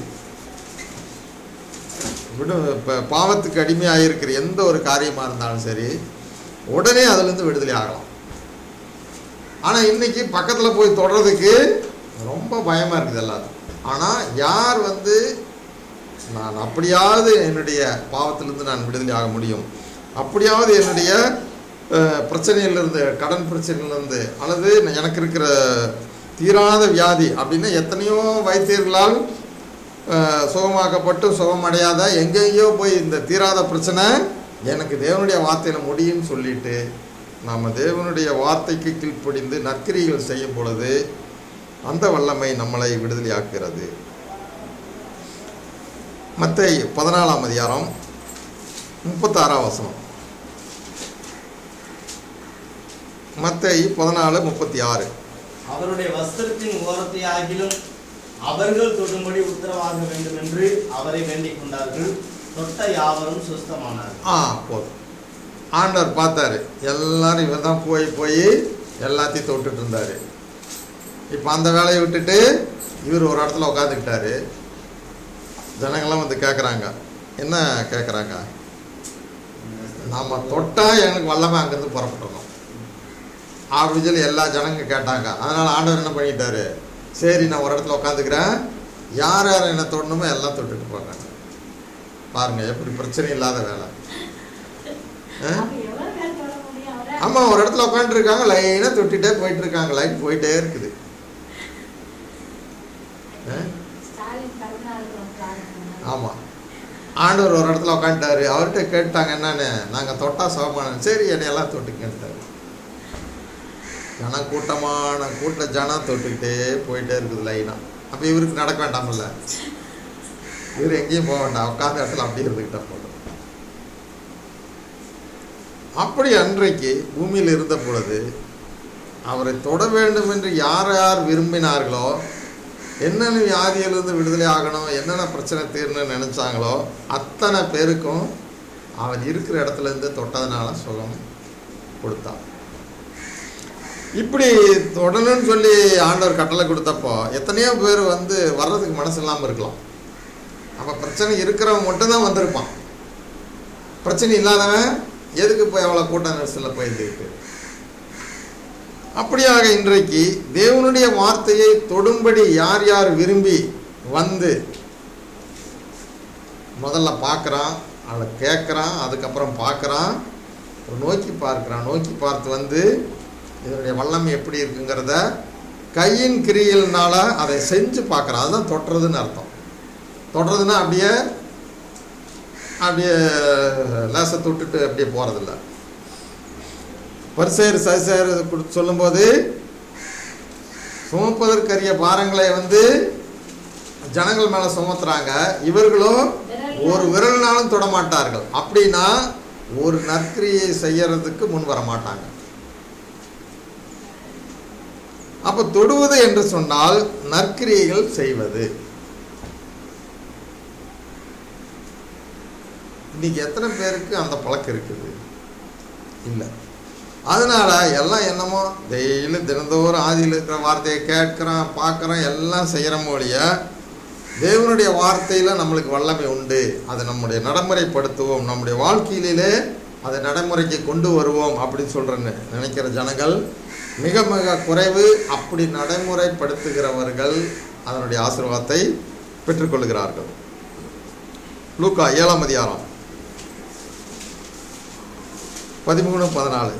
விடு இப்போ பாவத்துக்கு அடிமையாக இருக்கிற எந்த ஒரு காரியமாக இருந்தாலும் சரி உடனே அதுலேருந்து விடுதலை ஆகலாம் ஆனால் இன்னைக்கு பக்கத்தில் போய் தொடுறதுக்கு ரொம்ப பயமாக இருக்குது எல்லாரும் ஆனால் யார் வந்து நான் அப்படியாவது என்னுடைய பாவத்திலிருந்து நான் விடுதலை ஆக முடியும் அப்படியாவது என்னுடைய அஹ், பிரச்சனையிலிருந்து கடன் பிரச்சனையிலிருந்து அல்லது எனக்கு இருக்கிற தீராத வியாதி அப்படின்னா எத்தனையோ வைத்தியர்களால் அஹ், சுகமாக்கப்பட்டு சுகமடையாத எங்கெங்கேயோ போய் இந்த தீராத பிரச்சனை எனக்கு தேவனுடைய வார்த்தையில் முடியும்னு சொல்லிட்டு நாம் தேவனுடைய வார்த்தைக்கு கீழ்ப்படிந்து நற்கிரிகள் செய்யும் பொழுது அந்த வல்லமை நம்மளை விடுதலையாக்குகிறது மத்தை பதினாலாம் அதிகாரம் முப்பத்தாறாம் வசனம் மத்தை பதினாலு முப்பத்தி ஆறு அவருடைய வஸ்திரத்தின் ஓரத்தை ஆகிலும் அவர்கள் தொடும்படி உத்தரவாக வேண்டும் என்று அவரை வேண்டிக் கொண்டார்கள் தொட்ட யாவரும் சுஸ்தமானார்கள் ஆ போதும் ஆண்டவர் பார்த்தாரு எல்லாரும் இவர் தான் போய் போய் எல்லாத்தையும் தொட்டுட்டு இருந்தாரு இப்போ அந்த வேலையை விட்டுட்டு இவர் ஒரு இடத்துல உட்காந்துக்கிட்டாரு ஜனங்கள்லாம் வந்து கேட்குறாங்க என்ன கேட்குறாங்க நம்ம தொட்டா எனக்கு வல்லமை அங்கேருந்து புறப்பட்டுறோம் அப்படின்னு சொல்லி எல்லா ஜனங்க கேட்டாங்க அதனால் ஆண்டவர் என்ன பண்ணிட்டாரு சரி நான் ஒரு இடத்துல உட்காந்துக்கிறேன் யார் யார் என்ன தொடணுமோ எல்லாம் தொட்டுட்டு போகிறாங்க பாருங்க எப்படி பிரச்சனை இல்லாத வேலை ஆ? அப்ப எவ்வளவு பேர் தொட முடியும் அவரை? ஆமாம் ஒரு இடத்துல உட்காந்துருக்காங்க லைனாக தொட்டுட்டே போயிட்டு இருக்காங்க லைட் போயிட்டே இருக்குது ஆ? ஸ்டாலின் கருணாநிதி பிரார்த்தனை. ஆமாம் ஆண்டவர் ஒரு இடத்துல உட்காந்துட்டாரு அவர்கிட்ட கேட்டாங்க என்னன்னு நாங்கள் தொட்டா சோமான சரி என்னையெல்லாம் தொட்டுக்கிட்டாரு ஜனம் கூட்டமான கூட்ட ஜனம் தொட்டுக்கிட்டே போயிட்டே இருக்குது லைனாக அப்போ இவருக்கு நடக்க வேண்டாம்ல இவர் எங்கேயும் போக வேண்டாம் உட்காந்த இடத்துல அப்படியே இருந்துக்கிட்டா போதும் அப்படி அன்றைக்கு பூமியில் இருந்த பொழுது அவரை தொட வேண்டும் என்று யார் யார் விரும்பினார்களோ என்னென்ன வியாதியிலிருந்து விடுதலை ஆகணும் என்னென்ன பிரச்சனை தீரணும்னு நினச்சாங்களோ அத்தனை பேருக்கும் அவர் இருக்கிற இடத்துல இருந்து தொட்டதுனால சுகம் கொடுத்தார் இப்படி தொடணும்னு சொல்லி ஆண்டவர் கட்டளை கொடுத்தப்போ எத்தனையோ பேர் வந்து வர்றதுக்கு மனசு இல்லாமல் இருக்கலாம் அப்போ பிரச்சனை இருக்கிறவன் மட்டும்தான் வந்திருப்பான் பிரச்சனை இல்லாதவன் எதுக்கு போய் அவ்வளோ கூட்ட நெரிசலில் போயிருந்துருக்கு அப்படியாக இன்றைக்கு தேவனுடைய வார்த்தையை தொடும்படி யார் யார் விரும்பி வந்து முதல்ல பார்க்குறான் அதை கேட்குறான் அதுக்கப்புறம் பார்க்குறான் ஒரு நோக்கி பார்க்குறான் நோக்கி பார்த்து வந்து இதனுடைய வல்லமை எப்படி இருக்குங்கிறத கையின் கிரியல்னால அதை செஞ்சு பார்க்குறான் அதுதான் தொட்டுறதுன்னு அர்த்தம் தொடுறதுன்னா அப்படியே அப்படியே லேசை தொட்டுட்டு அப்படியே போகிறதில்ல பரிசேர் சரிசேர் கொடுத்து சொல்லும்போது சுமப்பதற்கரிய பாரங்களை வந்து ஜனங்கள் மேலே சுமத்துறாங்க இவர்களோ ஒரு விரல்னாலும் தொட மாட்டார்கள் அப்படின்னா ஒரு நற்கிரியை செய்யறதுக்கு முன் வர மாட்டாங்க அப்ப தொடுவது என்று சொன்னால் நற்கிரியைகள் செய்வது இன்னைக்கு எத்தனை பேருக்கு அந்த பழக்கம் இருக்குது இல்லை அதனால எல்லாம் என்னமோ டெய்லி தினந்தோறும் ஆதியில் இருக்கிற வார்த்தையை கேட்குறோம் பார்க்குறோம் எல்லாம் செய்கிறோம் ஒழிய தேவனுடைய வார்த்தையில் நம்மளுக்கு வல்லமை உண்டு அதை நம்முடைய நடைமுறைப்படுத்துவோம் நம்முடைய வாழ்க்கையிலே அதை நடைமுறைக்கு கொண்டு வருவோம் அப்படின்னு சொல்கிறேன்னு நினைக்கிற ஜனங்கள் மிக மிக குறைவு அப்படி நடைமுறைப்படுத்துகிறவர்கள் அதனுடைய ஆசீர்வாதத்தை பெற்றுக்கொள்கிறார்கள் லூக்கா ஏழாம் அதிகாரம் பதிமூணு பதினாலு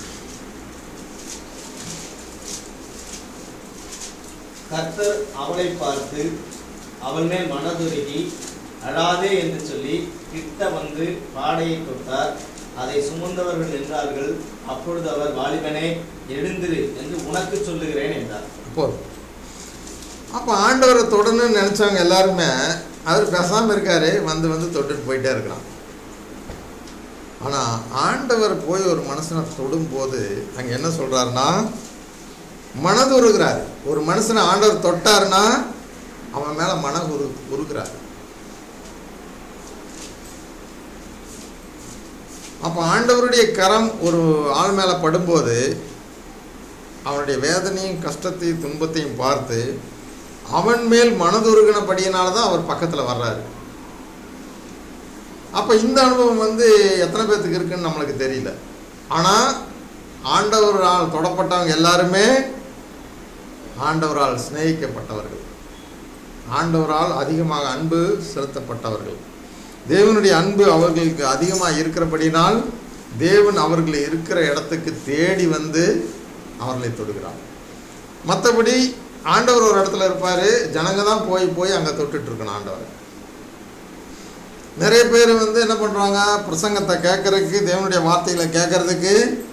கர்த்தர் அவளை பார்த்து அவள் மேல் மனதுருகி அழாதே என்று சொல்லி கிட்ட வந்து பாடையை தொட்டார் அதை சுமந்தவர்கள் நின்றார்கள் அப்பொழுது அவர் வாலிபனே எழுந்திரு என்று உனக்கு சொல்லுகிறேன் என்றார் போதும் அப்போ ஆண்டவரை தொடணும்னு நினச்சவங்க எல்லாருமே அவர் பேசாமல் இருக்காரு வந்து வந்து தொட்டுட்டு போயிட்டே இருக்கிறான் ஆனால் ஆண்டவர் போய் ஒரு மனுஷனை தொடும்போது அங்கே என்ன சொல்கிறாருன்னா மனது உருகிறார் ஒரு மனுஷனை ஆண்டவர் தொட்டாருன்னா அவன் மேலே மன உரு உருகிறார் அப்போ ஆண்டவருடைய கரம் ஒரு ஆள் மேலே படும்போது அவனுடைய வேதனையும் கஷ்டத்தையும் துன்பத்தையும் பார்த்து அவன் மேல் மனதுருகினபடியினால தான் அவர் பக்கத்தில் வர்றாரு அப்போ இந்த அனுபவம் வந்து எத்தனை பேர்த்துக்கு இருக்குன்னு நம்மளுக்கு தெரியல ஆனால் ஆண்டவரால் தொடப்பட்டவங்க எல்லாருமே ஆண்டவரால் சிநேகிக்கப்பட்டவர்கள் ஆண்டவரால் அதிகமாக அன்பு செலுத்தப்பட்டவர்கள் தேவனுடைய அன்பு அவர்களுக்கு அதிகமாக இருக்கிறபடினால் தேவன் அவர்கள் இருக்கிற இடத்துக்கு தேடி வந்து அவர்களை தொடுகிறார் மற்றபடி ஆண்டவர் ஒரு இடத்துல இருப்பார் ஜனங்க தான் போய் போய் அங்கே தொட்டுட்டு இருக்கணும் ஆண்டவர் நிறைய பேர் வந்து என்ன பண்ணுறாங்க பிரசங்கத்தை கேட்கறதுக்கு தேவனுடைய வார்த்தைகளை கேட்கறதுக்கு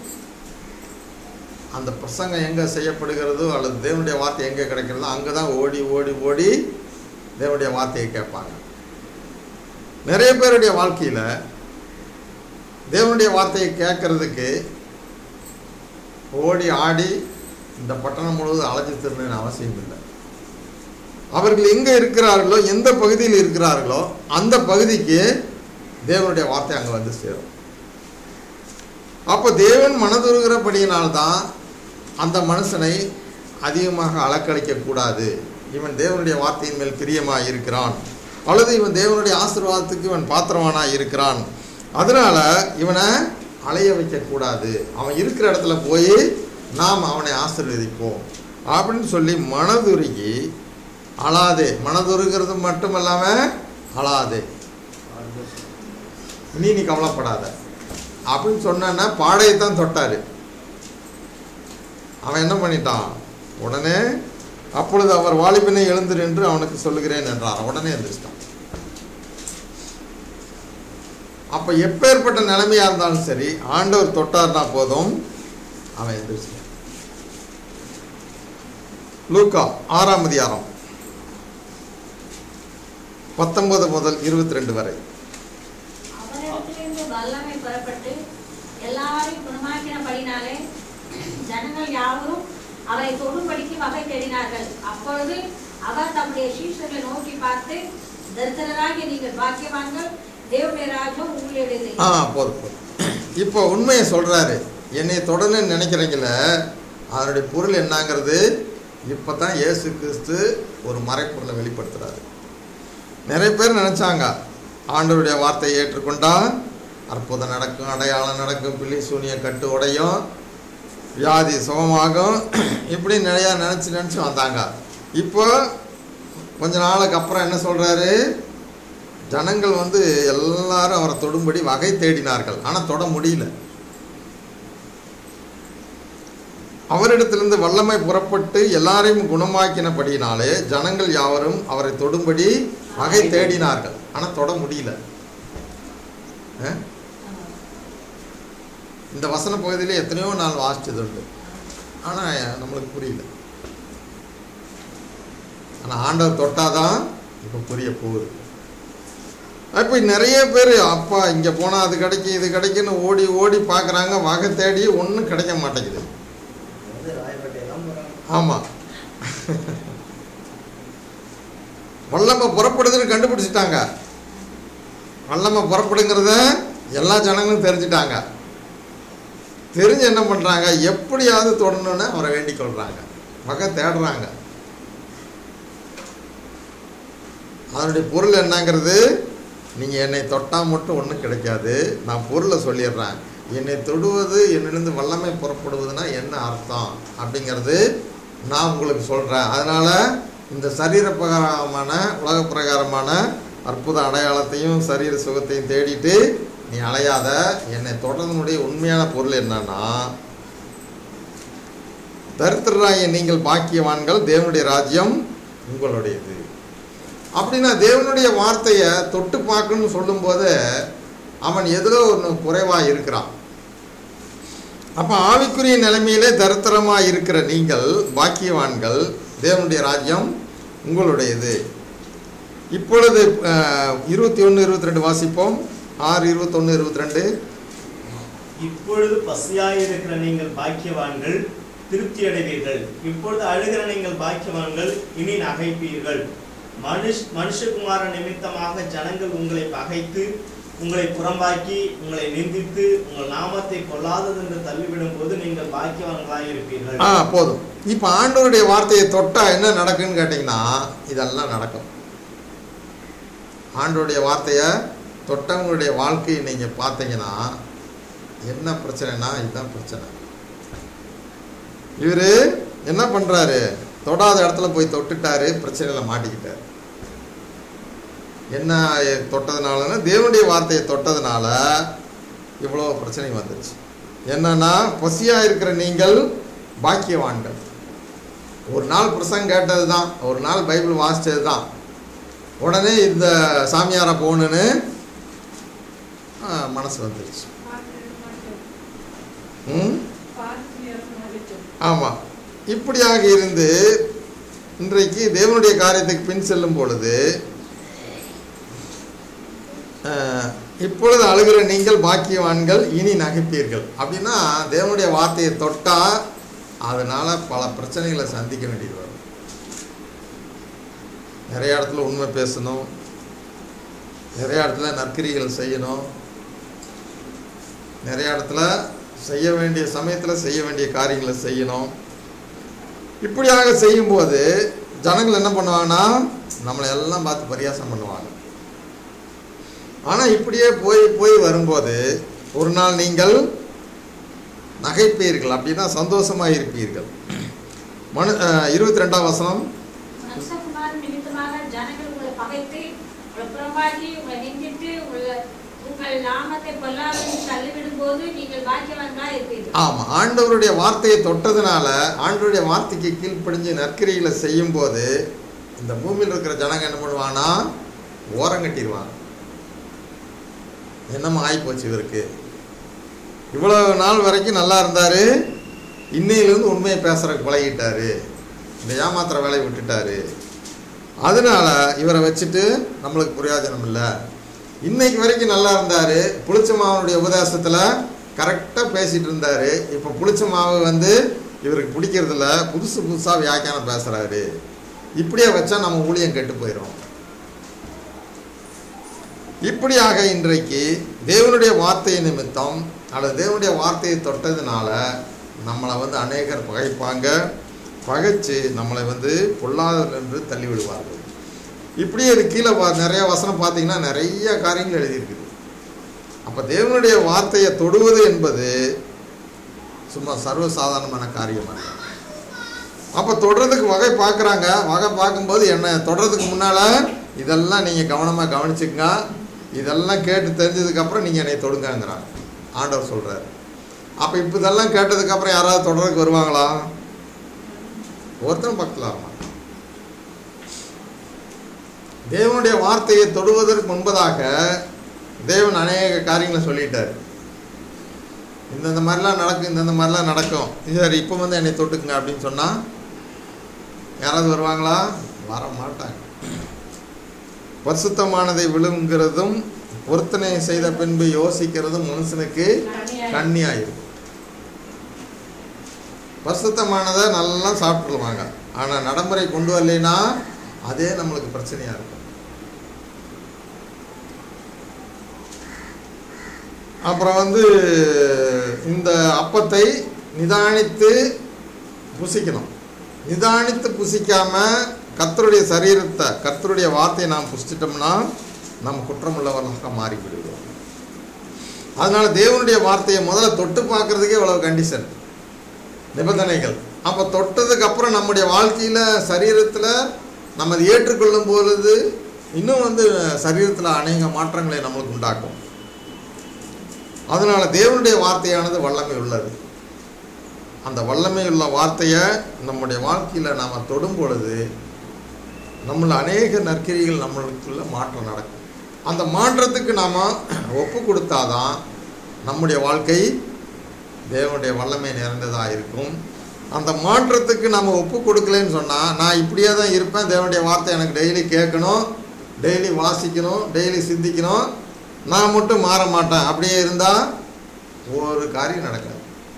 அந்த பிரசங்கம் எங்கே செய்யப்படுகிறதோ அல்லது தேவனுடைய வார்த்தை எங்கே கிடைக்கிறதோ அங்கே தான் ஓடி ஓடி ஓடி தேவனுடைய வார்த்தையை கேட்பாங்க நிறைய பேருடைய வாழ்க்கையில் தேவனுடைய வார்த்தையை கேட்கறதுக்கு ஓடி ஆடி இந்த பட்டணம் முழுவதும் அலைஞ்சு திருந்தன்னு அவசியம் இல்லை அவர்கள் எங்கே இருக்கிறார்களோ எந்த பகுதியில் இருக்கிறார்களோ அந்த பகுதிக்கு தேவனுடைய வார்த்தை அங்கே வந்து சேரும் அப்போ தேவன் மனதுருகிறபடியினால்தான் அந்த மனுஷனை அதிகமாக அலக்களிக்க கூடாது இவன் தேவனுடைய வார்த்தையின் மேல் பிரியமாக இருக்கிறான் அல்லது இவன் தேவனுடைய ஆசீர்வாதத்துக்கு இவன் பாத்திரவானாக இருக்கிறான் அதனால இவனை அலைய வைக்கக்கூடாது அவன் இருக்கிற இடத்துல போய் நாம் அவனை ஆசீர்வதிப்போம் அப்படின்னு சொல்லி மனதுருகி அழாதே மனதுருகிறது மட்டும் இல்லாமல் அழாதே இனி நீ கவலைப்படாத அப்படின்னு சொன்னா பாடையத்தான் தொட்டாரு அவன் என்ன பண்ணிட்டான் உடனே அப்பொழுது அவர் வாலிபனை எழுந்து நின்று அவனுக்கு சொல்லுகிறேன் என்றார் உடனே எந்திரிச்சிட்டான் அப்ப எப்பேற்பட்ட நிலைமையா இருந்தாலும் சரி ஆண்டவர் தொட்டார்னா போதும் அவன் எந்திரிச்சிட்டான் லூக்கா ஆறாம் அதிகாரம் பத்தொன்பது முதல் இருபத்தி ரெண்டு வரை அவரிடத்திலிருந்து வல்லமை புறப்பட்டு எல்லாரையும் குணமாக்கினபடினாலே ஜனங்கள் யாவரும் அவரை தொடும்படிக்கு வகை தேடினார்கள் அப்பொழுது அவர் தம்முடைய சீஷர்களை நோக்கி பார்த்து தரித்திரராகிய நீங்கள் பாக்கியவான்கள் தேவனுடைய ராஜ்யம் உங்களுடையது ஆ போதும் போதும் இப்போ உண்மையை சொல்கிறாரு என்னை தொடரணும்னு நினைக்கிறீங்கள அதனுடைய பொருள் என்னங்கிறது இப்போ தான் இயேசு கிறிஸ்து ஒரு மறைப்பொருளை வெளிப்படுத்துகிறாரு நிறைய பேர் நினச்சாங்க ஆண்டவருடைய வார்த்தையை ஏற்றுக்கொண்டா அற்புதம் நடக்கும் அடையாளம் நடக்கும் பில்லி சூனிய கட்டு உடையும் வியாதி சுகமாகும் இப்படி நிறையா நினச்சி நினச்சி வந்தாங்க இப்போ கொஞ்ச நாளுக்கு அப்புறம் என்ன சொல்கிறாரு ஜனங்கள் வந்து எல்லாரும் அவரை தொடும்படி வகை தேடினார்கள் ஆனால் தொட முடியல அவரிடத்திலிருந்து வல்லமை புறப்பட்டு எல்லாரையும் குணமாக்கினபடியினாலே ஜனங்கள் யாவரும் அவரை தொடும்படி வகை தேடினார்கள் ஆனால் தொட முடியல அஹ்? இந்த வசன பகுதியில் எத்தனையோ நாள் வாசிச்சது உண்டு ஆனால் நம்மளுக்கு புரியல ஆனால் ஆண்டவர் தொட்டாதான் இப்போ புரிய போகுது இப்போ நிறைய பேர் அப்பா இங்கே போனால் அது கிடைக்கும் இது கிடைக்குன்னு ஓடி ஓடி பார்க்குறாங்க வகை தேடி ஒன்றும் கிடைக்க மாட்டேங்குது வந்து ராயப்பேட்டையெல்லாம் போறாங்க ஆமாம் வல்லமை புறப்படுதுன்னு கண்டுபிடிச்சிட்டாங்க வல்லமை புறப்படுங்கிறத எல்லா ஜனங்களும் தெரிஞ்சிட்டாங்க தெரிஞ்சு என்ன பண்ணுறாங்க எப்படியாவது தொடரணும்னு அவரை வேண்டிக் கொள்கிறாங்க வகை தேடுறாங்க அதனுடைய பொருள் என்னங்கிறது நீங்கள் என்னை தொட்டால் மட்டும் ஒன்றும் கிடைக்காது நான் பொருளை சொல்லிடுறேன் என்னை தொடுவது என்னிலிருந்து வல்லமை புறப்படுவதுன்னா என்ன அர்த்தம் அப்படிங்கிறது நான் உங்களுக்கு சொல்கிறேன் அதனால் இந்த சரீர பிரகாரமான உலக பிரகாரமான அற்புத அடையாளத்தையும் சரீர சுகத்தையும் தேடிட்டு நீ அலையாத என்னை தொடர்ந்தனுடைய உண்மையான பொருள் என்னன்னா தரித்திரராகிய நீங்கள் பாக்கியவான்கள் தேவனுடைய ராஜ்யம் உங்களுடையது அப்படின்னா தேவனுடைய வார்த்தையை தொட்டு பார்க்கணும்னு சொல்லும்போது அவன் எதிலோ ஒன்று குறைவாக இருக்கிறான் அப்போ ஆவிக்குரிய நிலைமையிலே தரித்திரமாக இருக்கிற நீங்கள் பாக்கியவான்கள் தேவனுடைய ராஜ்யம் உங்களுடையது இப்பொழுது இருபத்தி ஒன்று இருபத்தி ரெண்டு வாசிப்போம் ஆறு இருபத்தொன்று இருபத்தி ரெண்டு இப்பொழுது பசியாயிருக்கிற நீங்கள் பாக்கியவான்கள் திருப்தி அடைவீர்கள் இப்பொழுது அழுகிற நீங்கள் பாக்கியவான்கள் இனி நகைப்பீர்கள் மனுஷ் மனுஷகுமார நிமித்தமாக ஜனங்கள் உங்களை பகைத்து உங்களை புறம்பாக்கி உங்களை நிந்தித்து உங்கள் நாமத்தை கொள்ளாதது என்று தள்ளிவிடும் போது நீங்கள் பாக்கியவான்களாய் இருப்பீர்கள் ஆ போதும் இப்போ ஆண்டவருடைய வார்த்தையை தொட்டால் என்ன நடக்குன்னு கேட்டிங்கன்னா இதெல்லாம் நடக்கும் ஆண்டவருடைய வார்த்தையை தொட்டவங்களுடைய வாழ்க்கையை நீங்கள் பார்த்தீங்கன்னா என்ன பிரச்சனைனா இதுதான் பிரச்சனை இவர் என்ன பண்ணுறாரு தொடாத இடத்துல போய் தொட்டுட்டாரு பிரச்சனையில் மாட்டிக்கிட்டார் என்ன தொட்டதுனாலன்னா தேவனுடைய வார்த்தையை தொட்டதுனால இவ்வளோ பிரச்சனை வந்துருச்சு என்னன்னா பசியாக இருக்கிற நீங்கள் பாக்கியவான்கள் ஒரு நாள் பிரசங்க கேட்டது தான் ஒரு நாள் பைபிள் வாசித்தது தான் உடனே இந்த சாமியாரை போகணுன்னு ஆ, மனசு வந்துருச்சு ம் ஆமாம் இப்படியாக இருந்து இன்றைக்கு தேவனுடைய காரியத்துக்கு பின் செல்லும் பொழுது அஹ், இப்பொழுது அழுகிற நீங்கள் பாக்கியவான்கள் இனி நகைப்பீர்கள் அப்படின்னா தேவனுடைய வார்த்தையை தொட்டால் அதனால் பல பிரச்சனைகளை சந்திக்க வேண்டியது வரும் நிறைய இடத்துல உண்மை பேசணும் நிறைய இடத்துல நற்கிரிகள் செய்யணும் நிறைய இடத்துல செய்ய வேண்டிய சமயத்தில் செய்ய வேண்டிய காரியங்களை செய்யணும் இப்படியாக செய்யும்போது ஜனங்கள் என்ன பண்ணுவாங்கன்னா நம்மளை எல்லாம் பார்த்து பரியாசம் பண்ணுவாங்க ஆனால் இப்படியே போய் போய் வரும்போது ஒரு நாள் நீங்கள் நகைப்பீர்கள் அப்படின்னா சந்தோஷமாக இருப்பீர்கள் மனு இருபத்தி ரெண்டாம் வசனம் மனுஷகுமாரன் நிமித்தமாக ஜனங்கள் உங்களை பகைத்து உங்களை புறம்பாக்கி உங்களை நிந்தித்து உங்களை உங்கள் நாமத்தை பொல்லாதென்று தள்ளிவிடும் போது நீங்கள் பாக்கியவான்களா இருப்பீர்கள் ஆமாம் ஆண்டவருடைய வார்த்தையை தொட்டதுனால ஆண்டவருடைய வார்த்தைக்கு கீழ்ப்படிஞ்சு நற்கிரிகளை செய்யும்போது இந்த பூமியில் இருக்கிற ஜனங்க என்ன பண்ணுவாங்கன்னா ஓரங்கட்டிடுவாங்க என்னம்மா ஆகிப்போச்சு இவருக்கு இவ்வளோ நாள் வரைக்கும் நல்லா இருந்தார் இன்னையிலேருந்து உண்மையை பேசுகிறக்கு பழகிட்டாரு இந்த ஏமாத்துற வேலையை விட்டுட்டாரு அதனால இவரை வச்சுட்டு நம்மளுக்கு பிரயோஜனம் இல்லை இன்னைக்கு வரைக்கும் நல்லா இருந்தார் புளிச்ச மாவனுடைய உபதேசத்தில் கரெக்டாக பேசிகிட்டு இருந்தார் இப்போ புளிச்ச மாவு வந்து இவருக்கு பிடிக்கிறதில்ல புதுசு புதுசாக வியாக்கியானம் பேசுகிறாரு இப்படியே வச்சா நம்ம ஊழியம் கெட்டு போயிடும் இப்படியாக இன்றைக்கு தேவனுடைய வார்த்தை நிமித்தம் அல்லது தேவனுடைய வார்த்தையை தொட்டதுனால நம்மளை வந்து அநேகர் பகைப்பாங்க பகைச்சு நம்மளை வந்து பொல்லாதவர் என்று தள்ளி விடுவார்கள் இப்படியே இது கீழே பா- நிறைய வசனம் பார்த்தீங்கன்னா நிறைய காரியங்கள் எழுதியிருக்குது அப்போ தேவனுடைய வார்த்தையை தொடுவது என்பது சும்மா சர்வசாதாரணமான காரியம் அல்ல அப்போ தொடுறதுக்கு வகை பார்க்குறாங்க வகை பார்க்கும்போது என்ன தொடுறதுக்கு முன்னால் இதெல்லாம் நீங்கள் கவனமாக கவனிச்சுக்கங்க இதெல்லாம் கேட்டு தெரிஞ்சதுக்கப்புறம் நீங்கள் என்னை தொடுங்கங்கிறாங்க ஆண்டவர் சொல்கிறார் அப்போ இப்போ இதெல்லாம் கேட்டதுக்கப்புறம் யாராவது தொடர்றதுக்கு வருவாங்களா ஒருத்தரும் பக்கத்தில் வரமாட்டாங்க தேவனுடைய வார்த்தையை தொடுவதற்கு முன்பதாக தேவன் அநேக காரியங்களை சொல்லிட்டார் இந்தந்த மாதிரிலாம் நடக்கும் இந்தந்த மாதிரிலாம் நடக்கும் சரி இப்போ வந்து என்னை தொட்டுக்குங்க அப்படின்னு சொன்னால் யாராவது வருவாங்களா வர மாட்டாங்க பரிசுத்தமானதை விழுங்கிறதும் பொருத்தனை செய்த பின்பு யோசிக்கிறதும் மனுஷனுக்கு கண்ணியாயிரும் பரிசுத்தமானதை நல்லா சாப்பிட்ருவாங்க ஆனால் நடைமுறை கொண்டு வரலைன்னா அதே நம்மளுக்கு பிரச்சனையாக இருக்கும் அப்புறம் வந்து இந்த அப்பத்தை நிதானித்து புசிக்கணும் நிதானித்து புசிக்காம கர்த்தருடைய சரீரத்தை கர்த்தருடைய வார்த்தையை நாம் புசிச்சிட்டோம்னா நாம் குற்றமுள்ளவர்களாக மாறி விடுவோம் அதனால தேவனுடைய வார்த்தையை முதல்ல தொட்டு பார்க்கறதுக்கே இவ்வளவு கண்டிஷன் நிபந்தனைகள் அப்போ தொட்டதுக்கு அப்புறம் நம்முடைய வாழ்க்கையில் சரீரத்தில் நம்ம அதை ஏற்றுக்கொள்ளும் பொழுது இன்னும் வந்து சரீரத்தில் அநேக மாற்றங்களை நம்மளுக்கு உண்டாக்கும் அதனால தேவனுடைய வார்த்தையானது வல்லமை உள்ளது அந்த வல்லமை உள்ள வார்த்தையை நம்முடைய வாழ்க்கையில் நாம் தொடும் பொழுது நம்மள அநேக நற்கிரிகள் நம்மளுக்குள்ள மாற்றம் நடக்கும் அந்த மாற்றத்துக்கு நாம் ஒப்பு கொடுத்தாதான் நம்முடைய வாழ்க்கை தேவனுடைய வல்லமை நிறைந்ததாக இருக்கும் அந்த மாற்றத்துக்கு நம்ம ஒப்பு கொடுக்கலன்னு சொன்னால் நான் இப்படியே தான் இருப்பேன் தேவனுடைய வார்த்தை எனக்கு டெய்லி கேட்கணும் டெய்லி வாசிக்கணும் டெய்லி சிந்திக்கணும் நான் மட்டும் மாற மாட்டேன் அப்படியே இருந்தால் ஒரு காரியம் நடக்காது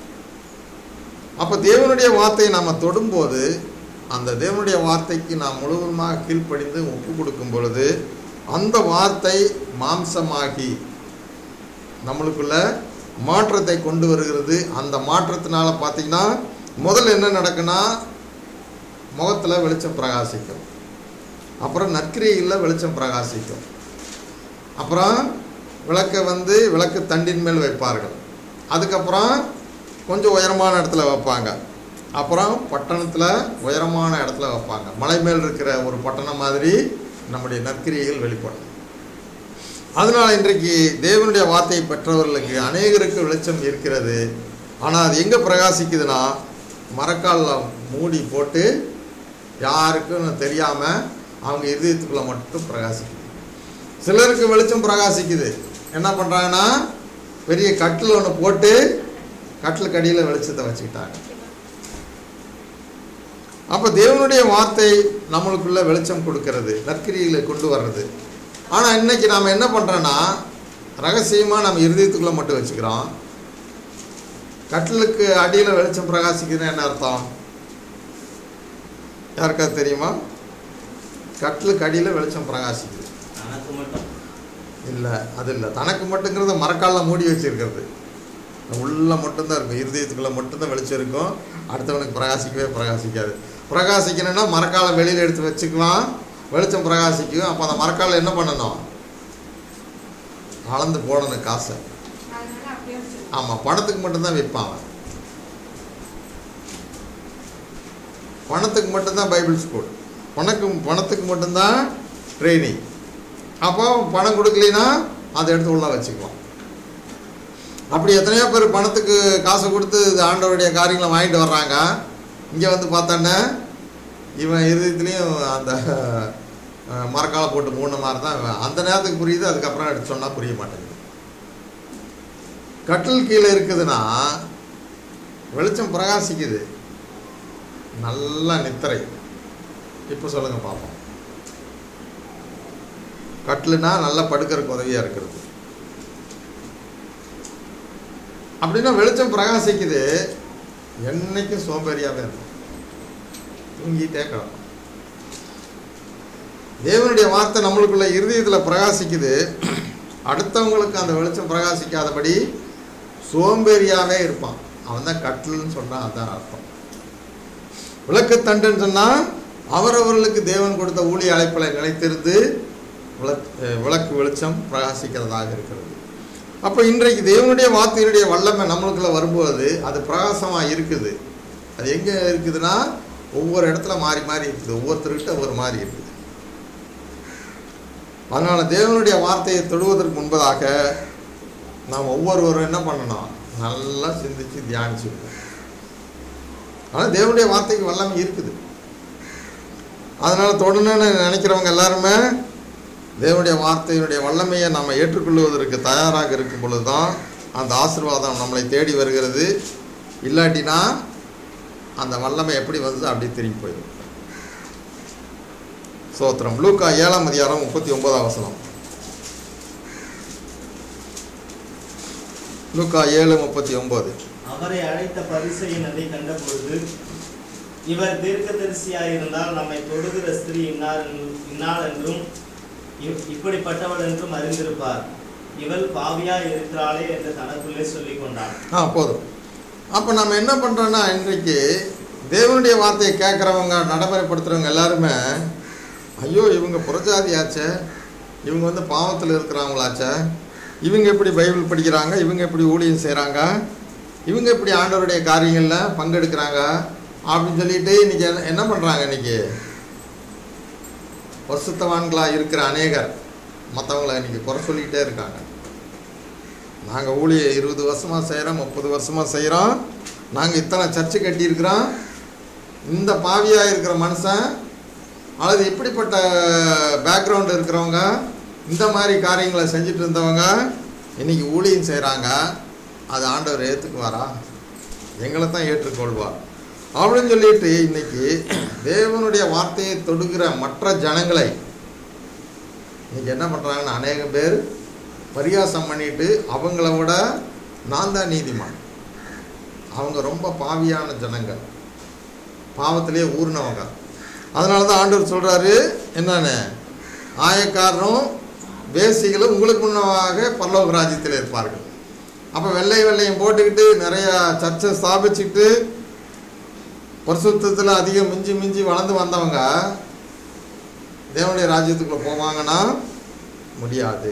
அப்போ தேவனுடைய வார்த்தையை நாம் தொடும்போது அந்த தேவனுடைய வார்த்தைக்கு நாம் முழுவதுமாக கீழ்ப்படிந்து ஒப்பு கொடுக்கும் பொழுது அந்த வார்த்தை மாம்சமாகி நம்மளுக்குள்ள மாற்றத்தை கொண்டு வருகிறது அந்த மாற்றத்தினால பார்த்தீங்கன்னா முதல்ல என்ன நடக்குன்னா முகத்தில் வெளிச்சம் பிரகாசிக்கும் அப்புறம் நற்கிரியில் வெளிச்சம் பிரகாசிக்கும் அப்புறம் விளக்கை வந்து விளக்கு தண்டின் மேல் வைப்பார்கள் அதுக்கப்புறம் கொஞ்சம் உயரமான இடத்துல வைப்பாங்க அப்புறம் பட்டணத்தில் உயரமான இடத்துல வைப்பாங்க மலை மேல் இருக்கிற ஒரு பட்டணம் மாதிரி நம்முடைய நற்கிரியைகள் வெளிப்படும் அதனால் இன்றைக்கு தேவனுடைய வார்த்தையை பெற்றவர்களுக்கு அநேகருக்கு வெளிச்சம் இருக்கிறது ஆனால் அது எங்கே பிரகாசிக்குதுன்னா மரக்காலில் மூடி போட்டு யாருக்கும் தெரியாமல் அவங்க இதயத்துக்குள்ளே மட்டும் பிரகாசிக்குது சிலருக்கு வெளிச்சம் பிரகாசிக்குது என்ன பண்ணுறாங்கன்னா பெரிய கட்டில் ஒன்று போட்டு கட்டிலுக்கு அடியில் வெளிச்சத்தை வச்சுக்கிட்டாங்க அப்போ தேவனுடைய வார்த்தை நம்மளுக்குள்ள வெளிச்சம் கொடுக்கிறது நற்கிரிகளை கொண்டு வர்றது ஆனால் இன்னைக்கு நாம் என்ன பண்ணுறோன்னா ரகசியமாக நம்ம இருதயத்துக்குள்ளே மட்டும் வச்சுக்கிறோம் கட்டிலுக்கு அடியில் வெளிச்சம் பிரகாசிக்குதுன்னு என்ன அர்த்தம் யாருக்காவது தெரியுமா கட்டிலுக்கு அடியில் வெளிச்சம் பிரகாசிக்குது தனக்கு மட்டும் இல்லை அது இல்லை தனக்கு மட்டுங்கிறது மரக்காலில் மூடி வச்சிருக்கிறது உள்ள மட்டும்தான் இருக்கும் இருதயத்துக்குள்ளே மட்டும்தான் வெளிச்சம் இருக்கும் அடுத்தவனுக்கு பிரகாசிக்கவே பிரகாசிக்காது பிரகாசிக்கணும்னா மரக்காலை வெளியில் எடுத்து வச்சுக்கலாம் வெளிச்சம் பிரகாசிக்கும் அப்போ அந்த மரக்காலை என்ன பண்ணணும் அளந்து போடணும் காசை அதனால அப்படியே வச்சிருக்கோம். ஆமாம் பணத்துக்கு மட்டும்தான் விற்பான் அவன் பணத்துக்கு மட்டும்தான் பைபிள் ஸ்கூல் பணக்கு பணத்துக்கு மட்டும்தான் ட்ரைனிங் அப்போ பணம் கொடுக்கலைன்னா அதை எடுத்து உள்ள வச்சுக்குவான் அப்படி எத்தனையோ பேர் பணத்துக்கு காசை கொடுத்து இது ஆண்டவருடைய காரியங்களை வாங்கிட்டு வர்றாங்க இங்கே வந்து பார்த்தானே இவன் இருதயத்துலேயும் அந்த அஹ், மரக்காலை போட்டு மூணு மாதிரி தான் இவன். அந்த நேரத்துக்கு புரியுது அதுக்கப்புறம் எடுத்து சொன்னால் புரிய மாட்டேங்குது கட்டில் கீழே இருக்குதுன்னா வெளிச்சம் பிரகாசிக்குது நல்லா நித்திரை இப்போ சொல்லுங்க பார்ப்போம் கட்டிலுனா நல்லா படுக்கிறதுக்கு உதவியாக இருக்கிறது அப்படின்னா வெளிச்சம் பிரகாசிக்குது என்னைக்கும் சோம்பேறியாகவே இருக்கும் தூங்கிட்டே கிடக்கும் தேவனுடைய வார்த்தை நம்மளுக்குள்ள இருதயத்தில் பிரகாசிக்குது அடுத்தவங்களுக்கு அந்த வெளிச்சம் பிரகாசிக்காதபடி சோம்பேறியாகவே இருப்பான் அவன் தான் கட்டில்னு சொன்னால் அதான் அர்த்தம் விளக்குத்தண்டுன்னு சொன்னால் அவரவர்களுக்கு தேவன் கொடுத்த ஊழிய அழைப்பலை நிலைத்திருந்து விளக் அஹ் விளக்கு வெளிச்சம் பிரகாசிக்கிறதாக இருக்கிறது அப்போ இன்றைக்கு தேவனுடைய வார்த்தையினுடைய வல்லமை நம்மளுக்குள்ள வரும்போது அது பிரகாசமாக இருக்குது அது எங்கே இருக்குதுன்னா ஒவ்வொரு இடத்துல மாறி மாறி இருக்குது ஒவ்வொருத்தர்கிட்ட ஒவ்வொரு மாதிரி இருக்குது அதனால் தேவனுடைய வார்த்தையை தொடுவதற்கு முன்பதாக நாம் ஒவ்வொருவரும் என்ன பண்ணணும் நல்லா சிந்திச்சு தியானிச்சுக்கணும் ஆனால் தேவனுடைய வார்த்தைக்கு வல்லமை இருக்குது அதனால் தொடணும்னு நினைக்கிறவங்க எல்லாருமே தேவனுடைய வார்த்தையினுடைய வல்லமையை நம்ம ஏற்றுக்கொள்வதற்கு தயாராக இருக்கும் பொழுது தான் அந்த ஆசீர்வாதம் நம்மளை தேடி வருகிறது இல்லாட்டினா அந்த வல்லமை எப்படி வந்தது அப்படி திரும்பி போயிடும் சோத்திரம் லூக்கா ஏழாம் அதிகாரம் முப்பத்தி ஒன்பதாம் வசனம் லூக்கா ஏழு முப்பத்தி ஒன்பது அவரை அழைத்த பரிசையின் அதை கண்டபொழுது இவர் தீர்க்கதரிசியாயிருந்தால் நம்மை தொடுகிற ஸ்திரீ இன்னார் என்று- இன்னாள் என்றும் இப்- இப்படிப்பட்டவள் என்றும் அறிந்திருப்பார் இவள் பாவியா இருக்கிறாளே என்று தனக்குள்ளே சொல்லிக் கொண்டான் ஆ போதும் அப்போ நம்ம என்ன பண்ணுறோன்னா இன்றைக்கு தேவனுடைய வார்த்தையை கேட்குறவங்க நடைமுறைப்படுத்துகிறவங்க எல்லாருமே ஐயோ இவங்க புறஜாதியாச்சே இவங்க வந்து பாவத்தில் இருக்கிறவங்களாச்சே இவங்க எப்படி பைபிள் படிக்கிறாங்க இவங்க எப்படி ஊழியம் செய்கிறாங்க இவங்க எப்படி ஆண்டவருடைய காரியங்களில் பங்கெடுக்கிறாங்க அப்படின்னு சொல்லிட்டு இன்றைக்கி என்ன என்ன பண்ணுறாங்க இன்றைக்கி பசுத்தவான்களாக இருக்கிற அநேகர் மற்றவங்கள இன்றைக்கி குறை சொல்லிக்கிட்டே இருக்காங்க நாங்கள் ஊழிய இருபது வருஷமாக செய்கிறோம் முப்பது வருஷமாக செய்கிறோம் நாங்கள் இத்தனை சர்ச்சு கட்டியிருக்கிறோம் இந்த பாவியாக இருக்கிற மனுஷன் அல்லது இப்படிப்பட்ட பேக்ரவுண்ட் இருக்கிறவங்க இந்த மாதிரி காரியங்களை செஞ்சுட்டு இருந்தவங்க இன்னைக்கு ஊழியம் செய்கிறாங்க அது ஆண்டவர் ஏற்றுக்குவாரா எங்களை தான் ஏற்றுக்கொள்வார் அப்படின்னு சொல்லிட்டு இன்னைக்கு தேவனுடைய வார்த்தையை தொடுகிற மற்ற ஜனங்களை இன்னைக்கு என்ன பண்ணுறாங்கன்னா அநேக பேர் பரியாசம் பண்ணிட்டு அவங்கள விட நான் தான் நீதிமான் அவங்க ரொம்ப பாவியான ஜனங்கள் பாவத்திலே ஊறினவங்க அதனால தான் ஆண்டவர் சொல்கிறாரு என்னன்னு ஆயக்காரரும் வேசிகளும் உங்களுக்கு முன்னதாக பரலோக ராஜ்யத்தில் இருப்பார்கள் அப்போ வெள்ளை வெள்ளையும் போட்டுக்கிட்டு நிறையா சர்ச்சை ஸ்தாபிச்சுக்கிட்டு பரிசுத்தத்தில் அதிகம் மிஞ்சி மிஞ்சி வளர்ந்து வந்தவங்க தேவனுடைய ராஜ்யத்துக்குள்ளே போவாங்கன்னா முடியாது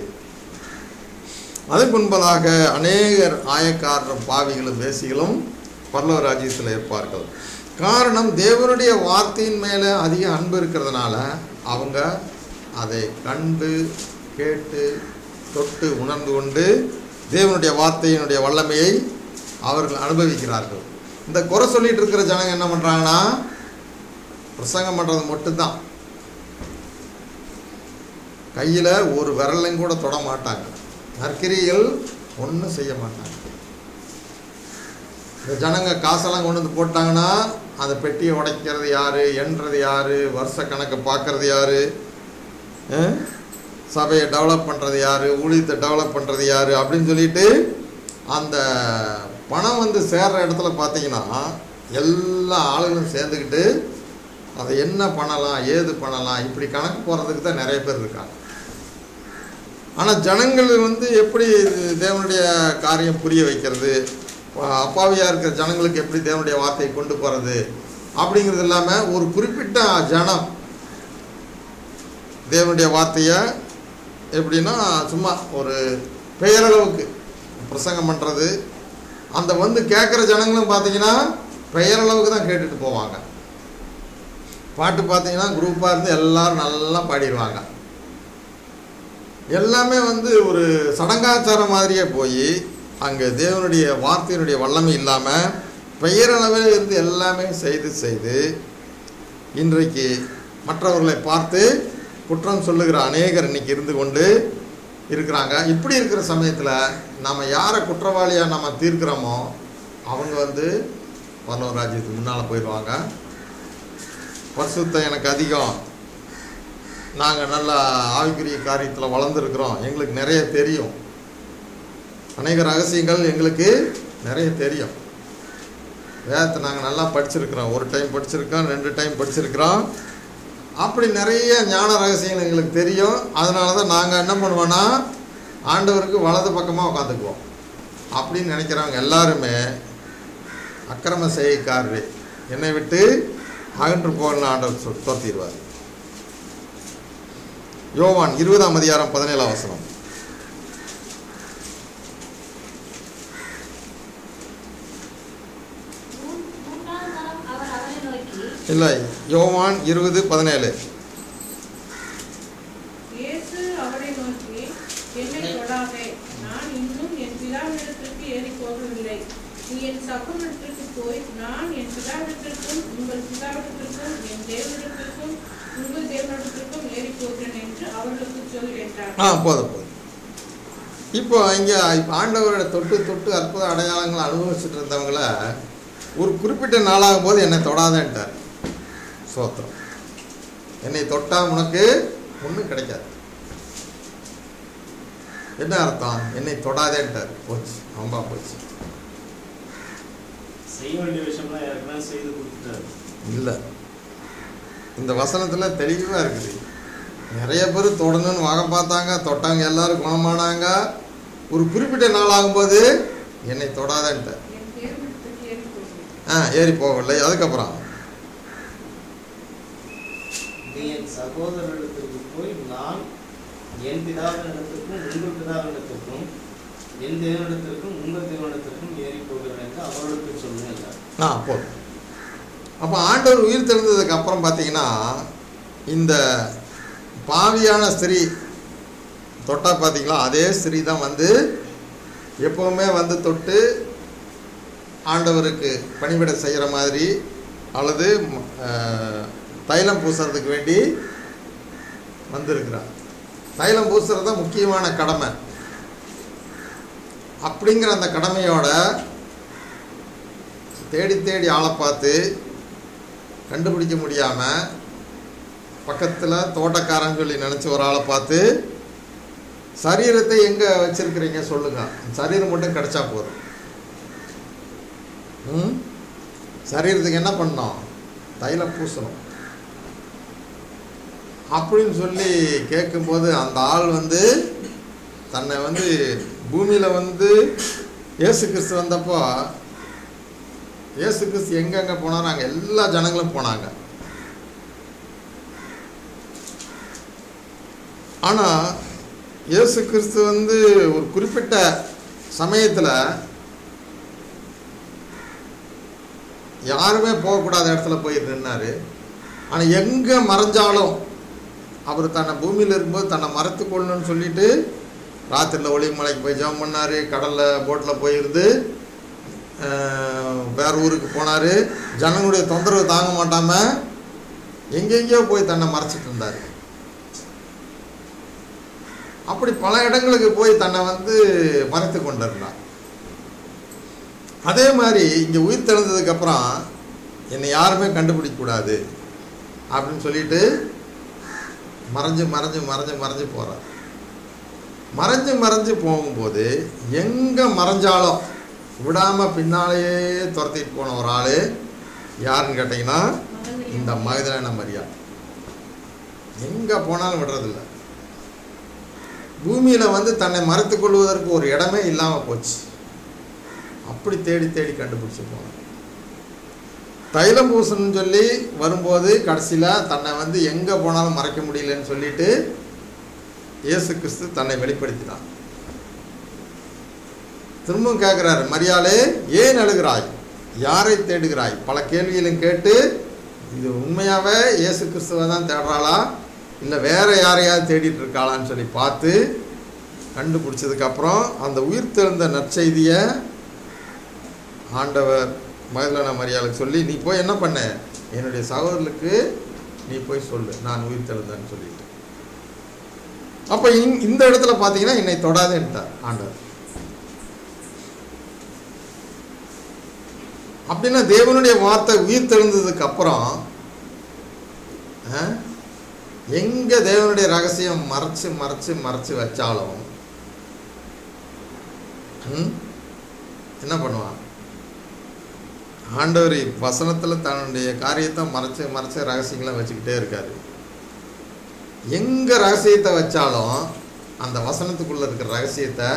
அதுக்கு முன்பதாக அநேகர் ஆயக்காரரும் பாவிகளும் வேசிகளும் பரலோக ராஜ்யத்தில் இருப்பார்கள் காரணம் தேவனுடைய வார்த்தையின் மேலே அதிக அன்பு இருக்கிறதுனால அவங்க அதை கண்டு கேட்டு தொட்டு உணர்ந்து கொண்டு தேவனுடைய வார்த்தையினுடைய வல்லமையை அவர்கள் அனுபவிக்கிறார்கள் இந்த குறை சொல்லிட்டு இருக்கிற ஜனங்க என்ன பண்ணுறாங்கன்னா பிரசங்கம் பண்ணுறது மட்டும்தான் கையில் ஒரு விரலையும் கூட தொட மாட்டாங்க நற்கிரிகள் ஒன்றும் செய்ய மாட்டாங்க இந்த ஜனங்க காசெல்லாம் கொண்டு வந்து போட்டாங்கன்னா அந்த பெட்டியை உடைக்கிறது யார் எண்றது யார் வருஷ கணக்கு பார்க்கறது யார் சபையை டெவலப் பண்ணுறது யார் ஊழியத்தை டெவலப் பண்ணுறது யார் அப்படின்னு சொல்லிட்டு அந்த பணம் வந்து சேர்ற இடத்துல பார்த்தீங்கன்னா எல்லா ஆளுகளும் சேர்ந்துக்கிட்டு அதை என்ன பண்ணலாம் ஏது பண்ணலாம் இப்படி கணக்கு போகிறதுக்கு தான் நிறைய பேர் இருக்காங்க ஆனால் ஜனங்கள் வந்து எப்படி தேவனுடைய காரியம் புரிய வைக்கிறது அப்பாவியாக இருக்கிற ஜனங்களுக்கு எப்படி தேவனுடைய வார்த்தையை கொண்டு போகிறது அப்படிங்கிறது இல்லாமல் ஒரு குறிப்பிட்ட ஜனம் தேவனுடைய வார்த்தையை எப்படின்னா சும்மா ஒரு பெயரளவுக்கு பிரசங்கம் பண்ணுறது அந்த வந்து கேட்குற ஜனங்களும் பார்த்தீங்கன்னா பெயரளவுக்கு தான் கேட்டுட்டு போவாங்க பாட்டு பார்த்தீங்கன்னா குரூப்பாக இருந்து எல்லாரும் நல்லா பாடிடுவாங்க எல்லாமே வந்து ஒரு சடங்காச்சாரம் மாதிரியே போய் அங்கே தேவனுடைய வார்த்தையினுடைய வல்லமை இல்லாமல் பெயரளவில் இருந்து எல்லாமே செய்து செய்து இன்றைக்கு மற்றவர்களை பார்த்து குற்றம் சொல்லுகிற அநேகர் இன்னைக்கு இருந்து கொண்டு இருக்கிறாங்க இப்படி இருக்கிற சமயத்தில் நம்ம யாரை குற்றவாளியாக நம்ம தீர்க்கிறோமோ அவங்க வந்து பரலோக ராஜ்யத்துக்கு முன்னால் போயிடுவாங்க பரிசுத்தம் எனக்கு அதிகம் நாங்கள் நல்லா ஆவிக்குரிய காரியத்தில் வளர்ந்துருக்குறோம் எங்களுக்கு நிறைய தெரியும் அநேக ரகசியங்கள் எங்களுக்கு நிறைய தெரியும் வேதத்தை நாங்கள் நல்லா படிச்சிருக்கிறோம் ஒரு டைம் படிச்சிருக்கோம் ரெண்டு டைம் படிச்சிருக்கிறோம் அப்படி நிறைய ஞான ரகசியங்கள் எங்களுக்கு தெரியும் அதனால தான் நாங்கள் என்ன பண்ணுவோன்னா ஆண்டவருக்கு வலது பக்கமாக உட்காந்துக்குவோம் அப்படின்னு நினைக்கிறவங்க எல்லாருமே அக்கிரம செய்கைக்காரரு என்னை விட்டு அகன்று போகணும்னு ஆண்டவர் சொல் தோத்திடுவார் யோவான் இருபதாம் அதிகாரம் பதினேழாம் வசனம் மூ- மூன்றாம் தரம் அவர் அவரை நோக்கி இல்லை யோவான் இருபது பதினேழு இயேசு அவரை நோக்கி என்னை தொடாதே நான் இன்னும் என் பிதாவிடத்திற்கு ஏறி போகவில்லை நீ என் சகோதரத்திற்கு போய் நான் என் பிதாவிடத்திற்கும் உங்கள் பிதாவிடத்திற்கும் என் தேவனிடத்திற்கும் உங்கள் தேவனிடத்திற்கும் ஏறி போகிறேன் என்று அவர்களுக்கு சொல் என்றார் ஆ போதும் போதும் இப்போ இங்கே இப்போ ஆண்டவரோட தொட்டு தொட்டு அற்புத அடையாளங்களை அனுபவிச்சுட்டு இருந்தவங்கள ஒரு குறிப்பிட்ட நாளாகும் போது என்னை தொடாதேன்ட்டார் சோத்திரம் என்னை தொட்டா உனக்கு ஒன்றும் கிடைக்காது என்ன அர்த்தம் என்னை தொடாதேன்ட்டார் போச்சு ரொம்ப போச்சு செய்ய வேண்டிய விஷயம்லாம் ஏற்கனவே செய்து கொடுத்துட்டாரு இல்லை இந்த வசனத்தில் தெளிவாக இருக்குது நிறைய பேர் தொடணும்னு வகை பார்த்தாங்க தொட்டாங்க எல்லாரும் குணமானாங்க ஒரு குறிப்பிட்ட நாள் ஆகும்போது என்னை தொடாதன்ட்டார் என் தேவனிடத்திற்கு ஏறி போகிறேன் ஆ ஏறி போகவில்லை அதுக்கப்புறம் நீ என் சகோதரரிடத்திற்கு போய் நான் என் பிதாவினிடத்திற்கும் உங்கள் பிதாவினிடத்திற்கும் என் தேவனிடத்திற்கும் உங்கள் தேவனிடத்திற்கும் ஏறி போகிறேன் என்று அவர்களுக்கு சொல்லுங்கள் ஆ போதும் அப்போ ஆண்டவர் உயிர் தெழுந்ததுக்கு அப்புறம் பார்த்தீங்கன்னா இந்த பாவியான ஸ்திரீ தொட்டா பார்த்தீங்களா அதே ஸ்திரீ தான் வந்து எப்போவுமே வந்து தொட்டு ஆண்டவருக்கு பணிவிட செய்கிற மாதிரி அல்லது ம், அஹ், தைலம் பூசுறதுக்கு வேண்டி வந்திருக்கிறார் தைலம் பூசுறது தான் முக்கியமான கடமை அப்படிங்கிற அந்த கடமையோட தேடி தேடி ஆளை பார்த்து கண்டுபிடிக்க முடியாமல் பக்கத்தில் தோட்டக்காரன் சொல்லி நினச்ச ஒரு ஆளை பார்த்து சரீரத்தை எங்கே வச்சிருக்கிறீங்க சொல்லுங்க சரீரம் மட்டும் கிடைச்சா போதும் ம் சரீரத்துக்கு என்ன பண்ணோம் தைலம் பூசணும் அப்படின்னு சொல்லி கேட்கும்போது அந்த ஆள் வந்து தன்னை வந்து பூமியில் வந்து இயேசு கிறிஸ்து வந்தப்போ இயேசு கிறிஸ்து எங்கெங்கே போனாரோ அங்கே எல்லா ஜனங்களும் போனாங்க ஆனால் இயேசு கிறிஸ்து வந்து ஒரு குறிப்பிட்ட சமயத்தில் யாருமே போகக்கூடாத இடத்துல போய் நின்னாரு ஆனால் எங்கே மறைஞ்சாலும் அவர் தன்னை பூமியில் இருக்கும்போது தன்னை மறைத்து கொள்ளணும்னு சொல்லிட்டு ராத்திரியில் ஒளிமலைக்கு போய் ஜெபம் பண்ணார் கடலில் போட்டில் போயிருந்து அஹ், வேற ஊருக்கு போனார் ஜனங்களுடைய தொந்தரவு தாங்க மாட்டாமல் எங்கெங்கேயோ போய் தன்னை மறைச்சிட்டு இருந்தார் அப்படி பல இடங்களுக்கு போய் தன்னை வந்து மறைத்து கொண்டிருந்தார் அதே மாதிரி இங்கே உயிர் தெழுந்ததுக்கப்புறம் என்னை யாருமே கண்டுபிடிக்க கூடாது அப்படின்னு சொல்லிட்டு மறைஞ்சு மறைஞ்சு மறைஞ்சு மறைஞ்சு போகிறார் மறைஞ்சு மறைஞ்சு போகும்போது எங்கே மறைஞ்சாலும் விடாமல் பின்னாலேயே துரத்திட்டு போன ஒரு ஆள் யாருன்னு கேட்டிங்கன்னா இந்த மகதலேன மரியா எங்கே போனாலும் விடுறதில்ல பூமியில் வந்து தன்னை மறைத்துக் கொள்வதற்கு ஒரு இடமே இல்லாமல் போச்சு அப்படி தேடி தேடி கண்டுபிடிச்சு போனான் தைலம் பூசணும்னு சொல்லி வரும்போது கடைசியில் தன்னை வந்து எங்கே போனாலும் மறைக்க முடியலன்னு சொல்லிட்டு இயேசு கிறிஸ்து தன்னை வெளிப்படுத்தினான் திரும்பவும் கேட்குறாரு மரியாளே ஏன் அழுகிறாய் யாரை தேடுகிறாய் பல கேள்விகளும் கேட்டு இது உண்மையாகவே இயேசு கிறிஸ்துவை தான் தேடுறாளா இல்லை வேற யாரையாவது தேடிட்டு இருக்காளான்னு சொல்லி பார்த்து கண்டுபிடிச்சதுக்கப்புறம் அந்த உயிர் தெழுந்த நற்செய்தியை ஆண்டவர் மகதலான மரியாளுக்கு சொல்லி நீ போய் என்ன பண்ண என்னுடைய சகோதரர்களுக்கு நீ போய் சொல்லு நான் உயிர் தெழுந்தேன்னு சொல்லிட்டு அப்போ இங் இந்த இடத்துல பார்த்தீங்கன்னா என்னை தொடாதேன்ட்டார் ஆண்டவர் அப்படின்னா தேவனுடைய வார்த்தை உயிர் தெழுந்ததுக்கு அப்புறம் ஆ, எங்க தேவனுடைய ரகசியம் மறைச்சு மறைச்சு மறைச்சு வச்சாலும் ம், என்ன பண்ணுவான் ஆண்டவர் வசனத்தில் தன்னுடைய காரியத்தை மறைச்சு மறைச்சு ரகசியங்களை வச்சுக்கிட்டே இருக்காரு எங்க ரகசியத்தை வச்சாலும் அந்த வசனத்துக்குள்ள இருக்கிற ரகசியத்தை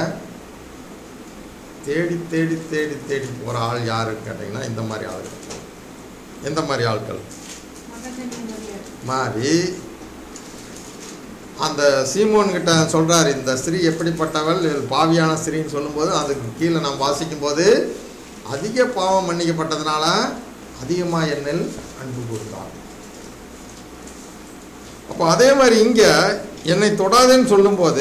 தேடி தேடி தேடி தேடி போகிற ஆள் யாருன்னு கேட்டிங்கன்னா இந்த மாதிரி ஆள்கள் எந்த மாதிரி ஆட்கள் மகதலேனா மரியாள். மாறி அந்த சீமோன் கிட்ட சொல்றாரு இந்த ஸ்திரீ எப்படிப்பட்டவள் இவள் பாவியான ஸ்திரீன்னு சொல்லும்போது அதுக்கு கீழே நாம் வாசிக்கும்போது அதிக பாவம் மன்னிக்கப்பட்டதுனால அதிகமாக என்னில் அன்பு கூர்ந்தார் அப்போ அதே மாதிரி இங்கே என்னை தொடாதேன்னு சொல்லும்போது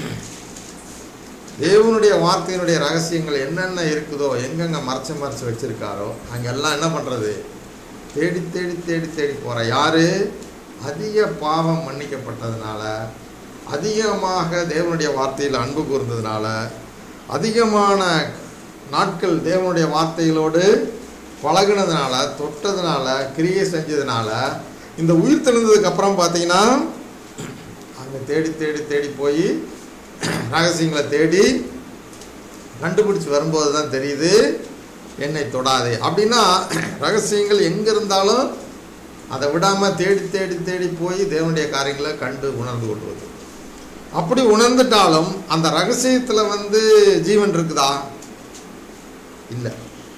தேவனுடைய வார்த்தையினுடைய ரகசியங்கள் என்னென்ன இருக்குதோ எங்கெங்கே மறைச்சு மறைச்சு வச்சிருக்காரோ அங்கெல்லாம் என்ன பண்ணுறது தேடி தேடி தேடி தேடி போகிற யாரு அதிக பாவம் மன்னிக்கப்பட்டதுனால அதிகமாக தேவனுடைய வார்த்தையில் அன்பு கூர்ந்ததுனால அதிகமான நாட்கள் தேவனுடைய வார்த்தைகளோடு பழகுனதுனால தொட்டதுனால கிரியை செஞ்சதுனால இந்த உயிர் தெளிந்ததுக்கு அப்புறம் பார்த்தீங்கன்னா அங்கே தேடி தேடி தேடி போய் ரகசியங்களை தேடி கண்டுபிடிச்சி வரும்போது தான் தெரியுது என்னை தொடாதே அப்படின்னா ரகசியங்கள் எங்கே இருந்தாலும் அதை விடாமல் தேடி தேடி தேடி போய் தேவனுடைய காரியங்களை கண்டு உணர்ந்து கொள்வது அப்படி உணர்ந்துட்டாலும் அந்த ரகசியத்தில் வந்து ஜீவன் இருக்குதா இல்லை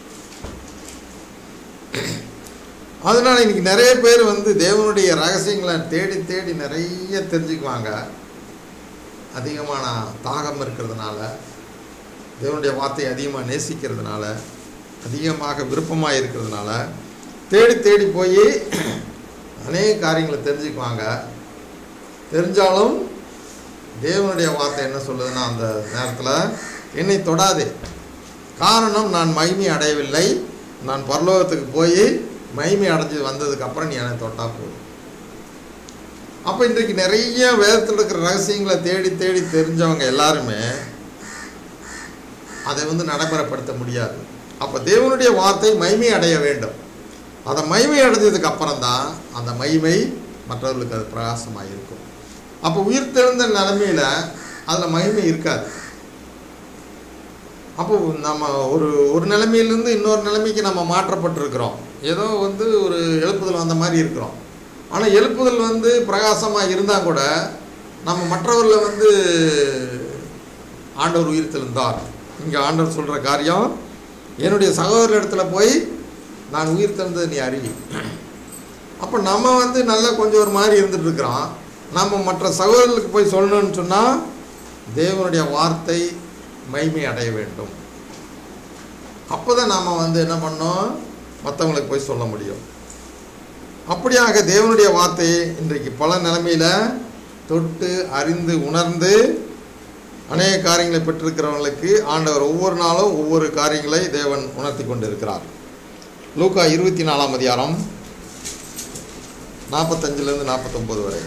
அதனால இன்னைக்கு நிறைய பேர் வந்து தேவனுடைய ரகசியங்களை தேடி தேடி நிறைய தெரிஞ்சுக்குவாங்க அதிகமான தாகம் இருக்கிறதுனால தேவனுடைய வார்த்தையை அதிகமாக நேசிக்கிறதுனால அதிகமாக விருப்பமாக இருக்கிறதுனால தேடி தேடி போய் அநேக காரியங்களை தெரிஞ்சுக்குவாங்க தெரிஞ்சாலும் தேவனுடைய வார்த்தை என்ன சொல்லுதுன்னா அந்த நேரத்தில் என்னை தொடாதே காரணம் நான் மகிமை அடையவில்லை நான் பரலோகத்துக்கு போய் மகிமை அடைஞ்சு வந்ததுக்கு அப்புறம் நீ என்னை தொட்டா போதும் அப்போ இன்றைக்கு நிறைய வேதத்தில் இருக்கிற ரகசியங்களை தேடி தேடி தெரிஞ்சவங்க எல்லாருமே அதை வந்து நடைமுறைப்படுத்த முடியாது அப்போ தேவனுடைய வார்த்தை மகிமை அடைய வேண்டும் அதை மகிமை அடைஞ்சதுக்கு அப்புறம் தான் அந்த மகிமை மற்றவர்களுக்கு அது பிரகாசமாக இருக்கும் அப்போ உயிர் தெழுந்த நிலைமையில் அதில் மகிமை இருக்காது அப்போ நம்ம ஒரு ஒரு நிலைமையிலேருந்து இன்னொரு நிலைமைக்கு நம்ம மாற்றப்பட்டிருக்கிறோம் ஏதோ வந்து ஒரு எழுப்புதல் வந்த மாதிரி இருக்கிறோம் ஆனால் எழுப்புதல் வந்து பிரகாசமாக இருந்தால் கூட நம்ம மற்றவரில் வந்து ஆண்டவர் உயிர் தெழுந்தார் இங்கே ஆண்டவர் சொல்கிற காரியம் என்னுடைய சகோதரர் இடத்துல போய் நான் உயிர் தெழுந்தது நீ அறிவி அப்போ நம்ம வந்து நல்லா கொஞ்சம் ஒரு மாதிரி இருந்துட்டு இருக்கிறோம் நம்ம மற்ற சகோதரர்களுக்கு போய் சொல்லணும்னு சொன்னால் தேவனுடைய வார்த்தை மைமை அடைய வேண்டும் அப்போ தான் நாம் வந்து என்ன பண்ணோம் மற்றவங்களுக்கு போய் சொல்ல முடியும் அப்படியாக தேவனுடைய வார்த்தையை இன்றைக்கு பல நிலைமையில் தொட்டு அறிந்து உணர்ந்து அநேக காரியங்களை பெற்றிருக்கிறவங்களுக்கு ஆண்டவர் ஒவ்வொரு நாளும் ஒவ்வொரு காரியங்களை தேவன் உணர்த்தி கொண்டு இருக்கிறார் லூக்கா இருபத்தி நாலாம் அதிகாரம் நாற்பத்தஞ்சிலேருந்து நாற்பத்தொம்போது வரை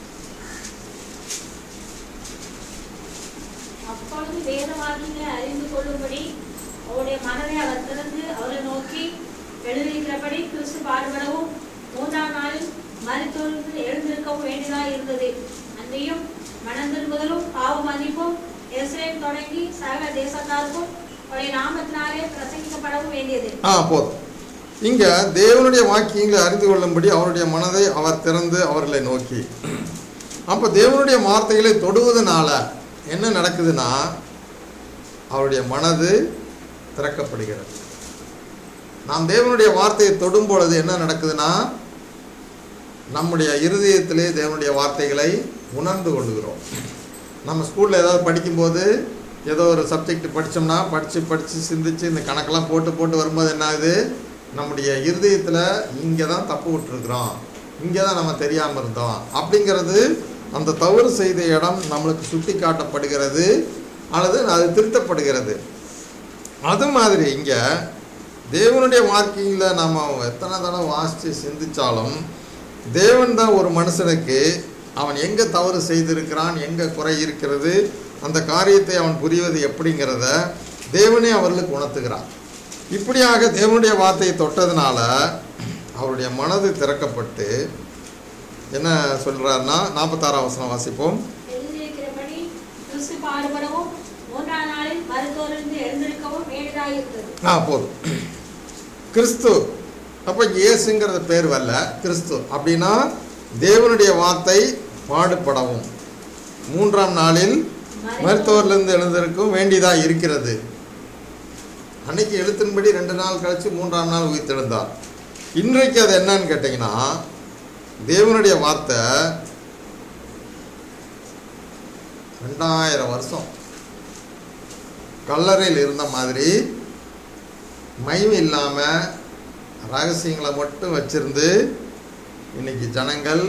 அப்பொழுது வேத வாக்கியங்களை அறிந்து கொள்ளும்படி அவருடைய மனதை அவர் திறந்து அவரை நோக்கி எழுதியிருக்கிறபடி கிறிஸ்து பாடுபடவும் மூன்றாம் நாளில் மருத்துவருக்கு எழுந்திருக்கவும் வேண்டியதாக இருந்தது அன்றையும் மனம் திரும்புதலும் பாவ மன்னிப்பும் எஸ்ரேல் தொடங்கி சகல தேசத்தாருக்கும் அவருடைய நாமத்தினாலே பிரசங்கிக்கப்படவும் வேண்டியது ஆ போதும் இங்கே தேவனுடைய வாக்கியங்களை அறிந்து கொள்ளும்படி அவருடைய மனதை அவர் திறந்து அவர்களை நோக்கி அப்போ தேவனுடைய வார்த்தைகளை தொடுவதனால என்ன நடக்குதுன்னா அவருடைய மனது திறக்கப்படுகிறது நாம் தேவனுடைய வார்த்தையை தொடும் பொழுது என்ன நடக்குதுன்னா நம்முடைய இருதயத்திலே தேவனுடைய வார்த்தைகளை உணர்ந்து கொள்கிறோம் நம்ம ஸ்கூலில் ஏதாவது படிக்கும்போது ஏதோ ஒரு சப்ஜெக்ட் படித்தோம்னா படித்து படித்து சிந்திச்சு இந்த கணக்கெல்லாம் போட்டு போட்டு வரும்போது என்ன ஆகுது நம்முடைய இருதயத்தில் இங்கே தான் தப்பு விட்டுருக்குறோம் இங்கே தான் நம்ம தெரியாமல் இருந்தோம் அப்படிங்கிறது அந்த தவறு செய்த இடம் நம்மளுக்கு சுட்டி காட்டப்படுகிறது அல்லது அது திருத்தப்படுகிறது அது மாதிரி இங்கே தேவனுடைய வார்த்தையில் நம்ம எத்தனை தடவை வாசித்து சிந்திச்சாலும் தேவன் தான் ஒரு மனுஷனுக்கு அவன் எங்கே தவறு செய்திருக்கிறான் எங்கே குறை இருக்கிறது அந்த காரியத்தை அவன் புரிவது எப்படிங்கிறத தேவனே அவர்களுக்கு உணர்த்துகிறார் இப்படியாக தேவனுடைய வார்த்தையை தொட்டதுனால அவருடைய மனது திறக்கப்பட்டு என்ன சொல்கிறாருன்னா நாற்பத்தாறாம் வசனம் வாசிப்போம் எழுதியிருக்கிறபடி கிறிஸ்து பாடுபடவும் மூன்றாம் நாளில் மருத்துவரிலிருந்து எழுந்திருக்கவும் வேண்டியதாயிருந்தது ஆ போதும் கிறிஸ்து அப்போ இயேசுங்கிறது பேர் வரல கிறிஸ்து அப்படின்னா தேவனுடைய வார்த்தை பாடுபடவும் மூன்றாம் நாளில் மருத்துவரிலிருந்து எழுந்திருக்கும் வேண்டியதாக இருக்கிறது அன்னைக்கு எழுத்தின்படி ரெண்டு நாள் கழிச்சு மூன்றாம் நாள் உயிர்த்தெழுந்தார் இன்றைக்கு அது என்னன்னு கேட்டிங்கன்னா தேவனுடைய வார்த்தை ரெண்டாயிரம் வருஷம் கல்லறையில் இருந்த மாதிரி மகிமை இல்லாமல் ரகசியங்களை மட்டும் வச்சிருந்து இன்னைக்கு ஜனங்கள்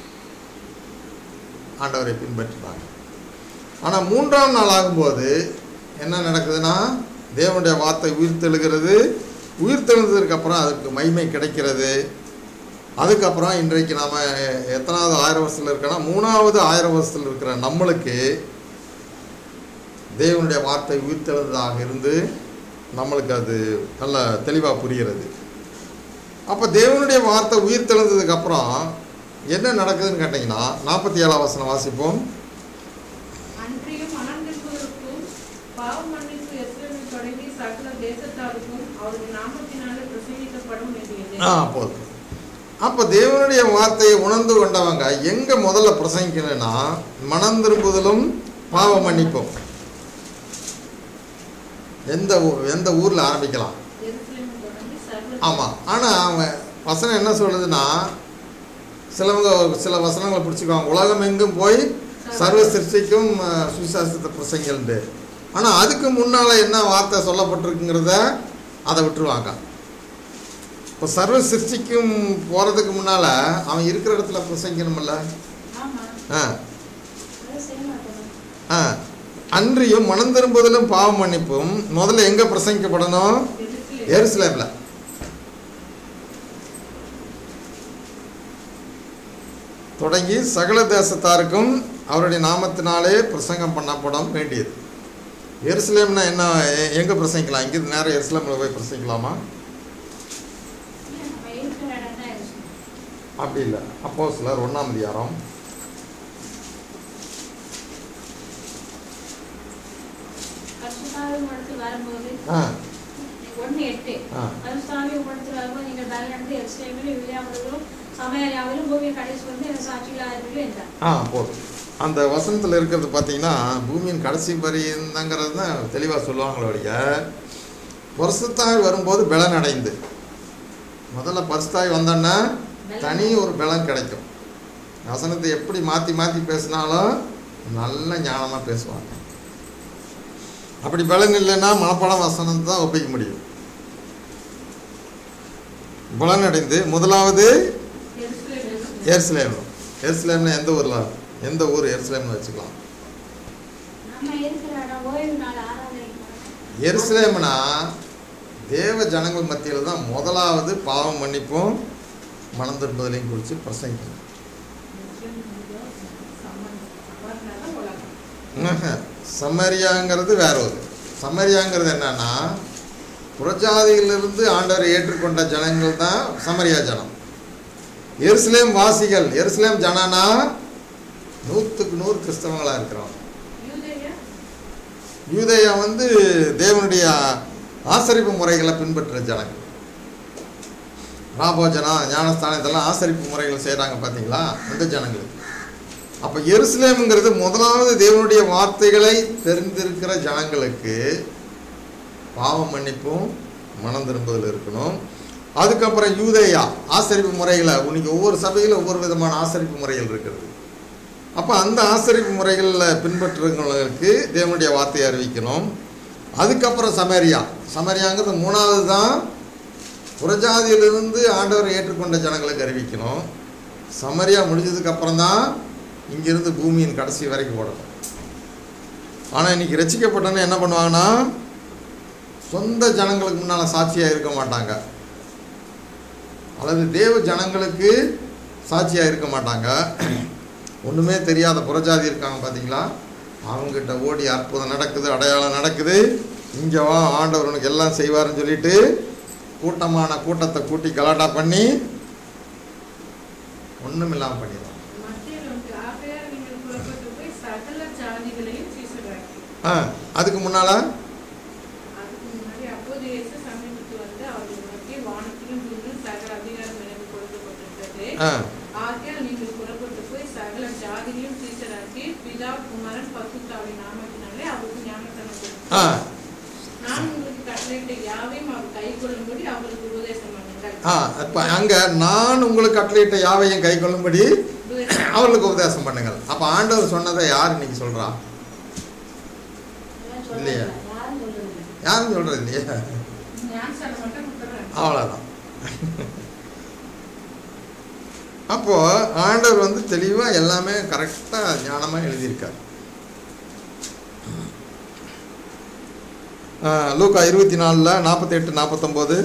ஆண்டவரை பின்பற்றுறாங்க ஆனால் மூன்றாம் நாள் ஆகும்போது என்ன நடக்குதுன்னா தேவனுடைய வார்த்தை உயிர்த்தெழுகிறது உயிர்த்தெழுந்ததுக்கு அப்புறம் அதுக்கு மகிமை கிடைக்கிறது அதுக்கப்புறம் இன்றைக்கு நாம் எத்தனாவது ஆயிரம் வருஷத்தில் இருக்கோன்னா மூணாவது ஆயிரம் வருஷத்தில் இருக்கிற நம்மளுக்கு தேவனுடைய வார்த்தை உயிர்த்தெழுந்ததாக இருந்து நம்மளுக்கு அது நல்ல தெளிவாக புரிகிறது அப்போ தேவனுடைய வார்த்தை உயிர்த்தெழுந்ததுக்கு அப்புறம் என்ன நடக்குதுன்னு கேட்டிங்கன்னா நாற்பத்தி ஏழாம் வசனம் வாசிப்போம் அன்றியும் மனந்திருப்பதற்கும் பாவ மன்னிப்பு எஸ்ரேலில் தொடங்கி சகல தேசத்தாருக்கும் அவருடைய நாமத்தினாலே பிரசங்கிக்கப்படும் வேண்டியது ஆ போதும் அப்போ தேவனுடைய வார்த்தையை உணர்ந்து கொண்டவங்க எங்கே முதல்ல பிரசங்கிக்கணும்னா மனம் திரும்புதலும் பாவ மன்னிப்பும் எந்த ஊ எந்த ஊரில் ஆரம்பிக்கலாம் எருசலேமில் தொடங்கி சகல ஆமாம் ஆனால் அவன் வசனம் என்ன சொல்லுதுன்னா சிலவங்க சில வசனங்களை பிடிச்சிக்குவாங்க உலகம் எங்கும் போய் சர்வ சிருஷ்டிக்கும் அஹ், சுவிசேஷத்தை பிரசங்கல்ண்டு ஆனால் அதுக்கு முன்னால் என்ன வார்த்தை சொல்லப்பட்டிருக்குங்கிறத அதை விட்டுருவாங்க இப்போ சர்வ சிருஷ்டிக்கும் போகிறதுக்கு முன்னால் அவன் இருக்கிற இடத்துல பிரசங்கிக்கணுமில்ல ஆமா ஆ அதை செய்ய மாட்டோம் ஆ அன்றியும் மனம் திரும்புதலும் பாவ மன்னிப்பும் முதல்ல எங்கே பிரசங்கிக்கப்படணும் எருசலேம் எருசலேமில் தொடங்கி சகல தேசத்தாருக்கும் அவருடைய நாமத்தினாலே பிரசங்கம் பண்ணப்பட வேண்டியது எருசலேம்னா என்ன எ- எங்க பிரசங்கிக்கலாம் இங்கிருந்து நேரம் எருசலேமில் போய் பிரசங்கிக்கலாமா இல்ல, நம்ம இருக்கிற இடம் தான் இருக்கு. அப்படி இல்லை அப்போ சிலர் ஒன்றாம் அதிகாரம் பரிசுத்தாவி உம்மிடத்தில் வரும்போது ஆ ஒண்ணு எட்டு ஆ. பரிசுத்தாவி உம்மிடத்தில் வரும்போது நீங்கள் பலனடைந்து எருசலேமிலும் யூதேயாவிலும் சமயரியாவிலும் பூமி கடைசி வந்து என் சாட்சிகளாயிருப்பீர்கள் என்றார் ஆ போதும் அந்த வசனத்தில் இருக்கிறது பார்த்தீங்கன்னா பூமியின் கடைசி பரியந்தங்கிறது தான் தெளிவாக சொல்லுவாங்களே ஒழிய பரிசுத்தாய் வரும்போது பலன் அடைந்து முதல்ல பரிசுத்தாய் வந்தோன்னா தனி ஒரு பலன் கிடைக்கும் வசனத்தை எப்படி மாற்றி மாற்றி பேசினாலும் நல்ல ஞானமாக பேசுவாங்க அப்படி பலன் இல்லைன்னா மனப்பாடம் வசனம் தான் ஒப்பிக்க முடியும் பலன் அடைந்து முதலாவது எருசலேம் எருசலேம் எருசலேம்னா எந்த ஊரில் எந்த ஊர் எருசலேம்னு வச்சுக்கலாம் நம்ம இருக்கிற இடம் ஓய்வு நாள் ஆராதனை எருசலேம்னா தேவ ஜனங்கள் மத்தியில் தான் முதலாவது பாவம் மன்னிப்பும் மனம் திரும்புதலையும் குறித்து பிரசங்கிக்கணும் ம்ஹும். சமரியாங்கிறது வேற ஒரு சமரியாங்கிறது என்னன்னா புறஜாதியிலிருந்து ஆண்டவரை ஏற்றுக்கொண்ட ஜனங்கள் தான் சமரியா ஜனம் எருசலேம் வாசிகள் எருசலேம் ஜனனா நூற்றுக்கு நூறு கிறிஸ்தவங்களாக இருக்கிறாங்க யூதேயா யூதேயா வந்து தேவனுடைய ஆசரிப்பு முறைகளை பின்பற்றுற ஜனங்கள் ராபோஜனம் ஞானஸ்தானம் இதெல்லாம் ஆசரிப்பு முறைகளை செய்கிறாங்க பார்த்தீங்களா அந்த ஜனங்கள் அப்போ எருசலேம்ங்கிறது முதலாவது தேவனுடைய வார்த்தைகளை தெரிந்திருக்கிற ஜனங்களுக்கு பாவ மன்னிப்பும் மனம் திரும்புதல் இருக்கணும் அதுக்கப்புறம் யூதேயா ஆசரிப்பு முறைகளை இன்னைக்கு ஒவ்வொரு சபையில் ஒவ்வொரு விதமான ஆசரிப்பு முறைகள் இருக்கிறது அப்போ அந்த ஆசரிப்பு முறைகளில் பின்பற்றுறவங்களுக்கு தேவனுடைய வார்த்தையை அறிவிக்கணும் அதுக்கப்புறம் சமரியா சமரியாங்கிறது மூணாவது தான் புறஜாதியிலிருந்து ஆண்டவரை ஏற்றுக்கொண்ட ஜனங்களுக்கு அறிவிக்கணும் சமரியா முடிஞ்சதுக்கு அப்புறம் தான் இங்கிருந்து பூமியின் கடைசி வரைக்கும் ஓடணும் ஆனால் இன்னைக்கு ரசிக்கப்பட்டோன்னு என்ன பண்ணுவாங்கன்னா சொந்த ஜனங்களுக்கு முன்னால் சாட்சியாக இருக்க மாட்டாங்க அல்லது தேவ ஜனங்களுக்கு சாட்சியாக இருக்க மாட்டாங்க ஒன்றுமே தெரியாத புறஜாதி இருக்காங்க பார்த்தீங்களா அவங்ககிட்ட ஓடி அற்புதம் நடக்குது அடையாளம் நடக்குது இங்கே வா ஆண்டவர் உனக்கு எல்லாம் செய்வாருன்னு சொல்லிட்டு கூட்டமான கூட்டத்தை கூட்டி கலாட்டா பண்ணி ஒன்றும் இல்லாமல் பண்ணிடுவாங்க மத்தியில் வந்து ஆகையால் நீங்கள் புறப்பட்டு போய் சகல ஜாதிகளையும் சீசராக்கி ஆ அதுக்கு முன்னால் அதுக்கு முன்னாடி அப்போது இயேசு சமீபத்து வந்து அவர்கள் நோக்கி வானத்திலும் பூமியிலும் சகல அதிகாரம் எனக்கு கொடுக்கப்பட்டிருக்கிறது ஆ ஆகையால் நீங்கள் புறப்பட்டு போய் சகல ஜாதிகளையும் சீசராக்கி பிதா குமாரன் பசுத்தாவின் நாமத்தினாலே அவருக்கு ஞானத்தனம் கொடுத்தார் ஆ நான் உங்களுக்கு கட்டளையிட்ட யாவையும் அவர் கை கொள்ளும்படி அவர்களுக்கு உபதேசம் பண்ணுங்கள் ஆ இப்போ அங்கே நான் உங்களுக்கு கட்டளையிட்ட யாவையும் கை கொள்ளும்படி உபதேசம் அவர்களுக்கு உபதேசம் பண்ணுங்கள் அப்போ ஆண்டவர் சொன்னதை யார் இன்னைக்கு சொல்கிறா இல்லையா? யாரும் சொல்றது இல்லை. யாரும் சொல்கிறது இல்லையா ஞானஸ்தானம் மட்டும் கொடுத்துறேன் அவ்வளோதான் அப்போ ஆண்டவர் வந்து தெளிவாக எல்லாமே கரெக்டாக ஞானமாக எழுதியிருக்கார் ஆ, லூக்கா இருபத்தி நாலில் நாற்பத்தெட்டு நாற்பத்தொம்போது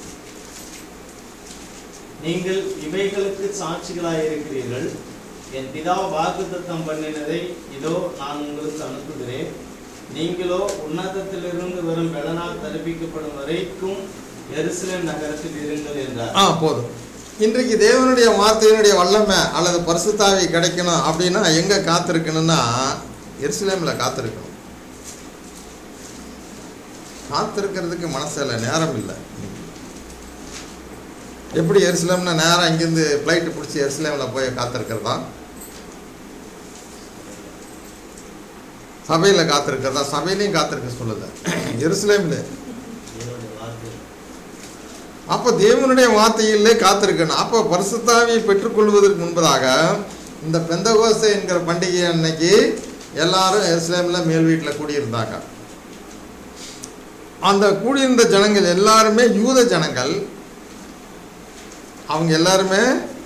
நீங்கள் இவைகளுக்கு சாட்சிகளாய் இருக்கிறீர்கள் என் பிதா வாக்குத்தத்தம் பண்ணினதை இதோ நான் உங்களுக்கு அனுப்புகிறேன் நீங்களோ உன்னதத்திலிருந்து வரும் பெலனால் தரிப்பிக்கப்படும் வரைக்கும் எருசலேம் நகரத்தில் இருங்கள் என்றார் ஆ போதும் இன்றைக்கு தேவனுடைய வார்த்தையினுடைய வல்லமை அல்லது பரிசுத்தாவி கிடைக்கணும் அப்படின்னா எங்கே காத்திருக்கணும்னா எருசலேமில் காத்திருக்கணும் காத்திருக்கிறதுக்கு மனசு இல்லை நேரம் இல்லை எப்படி எருசலேம்னா நேரம் இங்கேருந்து ஃப்ளைட்டு பிடிச்சி எருசலேமில் போய் காத்திருக்கிறதா சபையில் காத்திருக்கிறதா சபையிலையும் காத்திருக்க சொல்லுது எருசலேமில் தேவனுடைய வார்த்தை அப்போ தேவனுடைய வார்த்தையிலே காத்திருக்கணும் அப்போ பரிசுத்தாவியை பெற்றுக்கொள்வதற்கு முன்பதாக இந்த பெந்தகோசை என்கிற பண்டிகை அன்னைக்கு எல்லாரும் எருசலேமில் மேல் வீட்டில் கூடியிருந்தாங்க அந்த கூடியிருந்த ஜனங்கள் எல்லாருமே யூத ஜனங்கள் அவங்க எல்லாருமே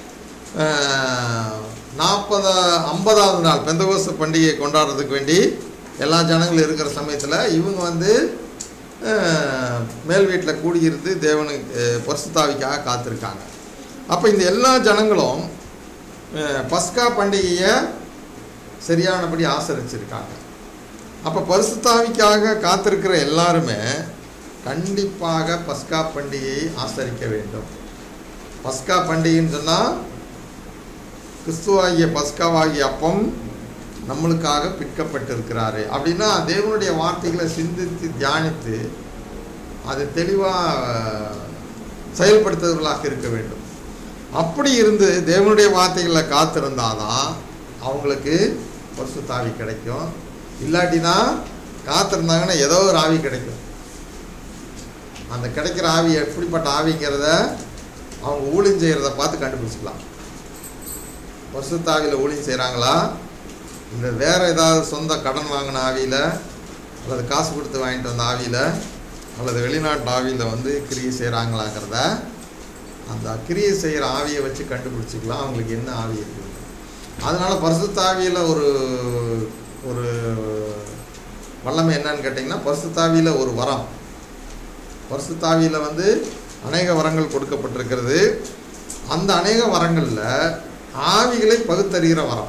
நாற்பது ஐம்பதாவது நாள் பெந்தகோச பண்டிகையை கொண்டாடுறதுக்கு வேண்டி எல்லா ஜனங்களும் இருக்கிற சமயத்தில் இவங்க வந்து அஹ், மேல் வீட்டில் கூடியிருந்து தேவனுக்கு அஹ், பரிசுத்தாவிக்காக காத்திருக்காங்க அப்போ இந்த எல்லா ஜனங்களும் அஹ், பஸ்கா பண்டிகையை சரியானபடி ஆசரிச்சிருக்காங்க அப்போ பரிசுத்தாவிக்காக காத்திருக்கிற எல்லாருமே கண்டிப்பாக பஸ்கா பண்டிகையை ஆசரிக்க வேண்டும் பஸ்கா பண்டிகைன்னு சொன்னால் கிறிஸ்துவாகிய பஸ்காவாகிய அப்பம் நம்மளுக்காக பிற்கப்பட்டிருக்கிறாரு அப்படின்னா தேவனுடைய வார்த்தைகளை சிந்தித்து தியானித்து அதை தெளிவாக செயல்படுத்துவர்களாக இருக்க வேண்டும் அப்படி இருந்து தேவனுடைய வார்த்தைகளை காத்திருந்தாதான் அவங்களுக்கு பரிசுத்தாவி கிடைக்கும் இல்லாட்டினா காத்திருந்தாங்கன்னா ஏதோ ஒரு ஆவி கிடைக்கும் அந்த கிடைக்கிற ஆவி எப்படிப்பட்ட ஆவிங்கிறத அவங்க ஊழியம் செய்கிறத பார்த்து கண்டுபிடிச்சிக்கலாம் பரிசுத்தாவியில் ஊழியம் செய்கிறாங்களா இல்லை வேற ஏதாவது சொந்த கடன் வாங்கின ஆவியில் அல்லது காசு கொடுத்து வாங்கிட்டு வந்த ஆவியில் அல்லது வெளிநாட்டு ஆவியில் வந்து கிரியை செய்கிறாங்களாங்கிறத அந்த கிரியை செய்கிற ஆவியை வச்சு கண்டுபிடிச்சிக்கலாம் அவங்களுக்கு என்ன ஆவி இருக்குது அதனால் பரிசுத்தாவியில் ஒரு ஒரு வல்லமை என்னன்னு கேட்டிங்கன்னா பரிசுத்தாவியில் ஒரு வரம் பரிசுத்தாவியில் வந்து அநேக வரங்கள் கொடுக்கப்பட்டிருக்கிறது அந்த அநேக வரங்களில் ஆவிகளை பகுத்தறிகிற வரம்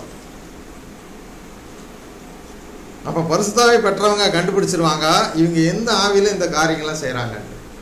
அப்போ பரிசுத்தாவை பெற்றவங்க கண்டுபிடிச்சிருவாங்க இவங்க எந்த ஆவியில் இந்த காரியங்கள்லாம் செய்கிறாங்க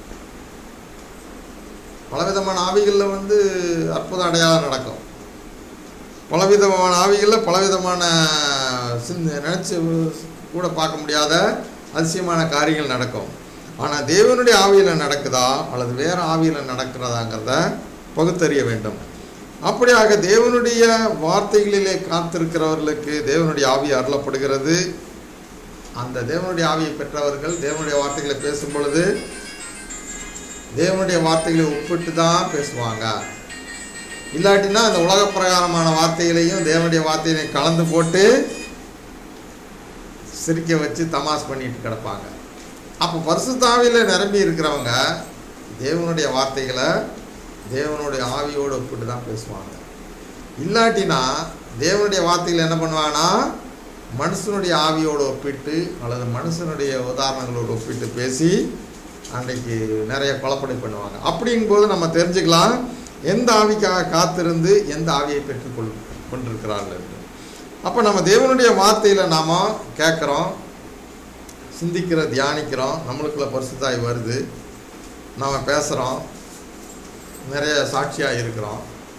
பலவிதமான ஆவிகளில் வந்து அற்புத அடையாளம் நடக்கும் பலவிதமான ஆவிகளில் பலவிதமான சிந்த நினச்சி கூட பார்க்க முடியாத அதிசயமான காரியங்கள் நடக்கும் ஆனால் தேவனுடைய ஆவியில் நடக்குதா அல்லது வேறு ஆவியில் நடக்கிறதாங்கிறத பகுத்தறிய வேண்டும் அப்படியாக தேவனுடைய வார்த்தைகளிலே காத்திருக்கிறவர்களுக்கு தேவனுடைய ஆவி அருளப்படுகிறது அந்த தேவனுடைய ஆவியை பெற்றவர்கள் தேவனுடைய வார்த்தைகளை பேசும் பொழுது தேவனுடைய வார்த்தைகளை ஒப்பிட்டு தான் பேசுவாங்க இல்லாட்டினா அந்த உலக பிரகாரமான வார்த்தைகளையும் தேவனுடைய வார்த்தைகளையும் கலந்து போட்டு சிரிக்க வச்சு தமாஸ் பண்ணிட்டு கிடப்பாங்க அப்போ பரிசுத்தாவியில் நிரம்பி இருக்கிறவங்க தேவனுடைய வார்த்தைகளை தேவனுடைய ஆவியோடு ஒப்பிட்டு தான் பேசுவாங்க இல்லாட்டினா தேவனுடைய வார்த்தைகள் என்ன பண்ணுவாங்கன்னா மனுஷனுடைய ஆவியோடு ஒப்பிட்டு அல்லது மனுஷனுடைய உதாரணங்களோடு ஒப்பிட்டு பேசி அன்றைக்கு நிறைய குழப்படை பண்ணுவாங்க அப்படிங்கும்போது நம்ம தெரிஞ்சுக்கலாம் எந்த ஆவிக்காக காத்திருந்து எந்த ஆவியை பெற்றுக்கொள் கொண்டிருக்கிறார்கள் என்று அப்போ நம்ம தேவனுடைய வார்த்தையில் நாம் கேட்குறோம் சிந்திக்கிற தியானிக்கிறோம் நம்மளுக்குள்ள பரிசுத்தாய் வருது நாம் பேசுகிறோம் நிறைய சாட்சியாக இருக்கிறோம்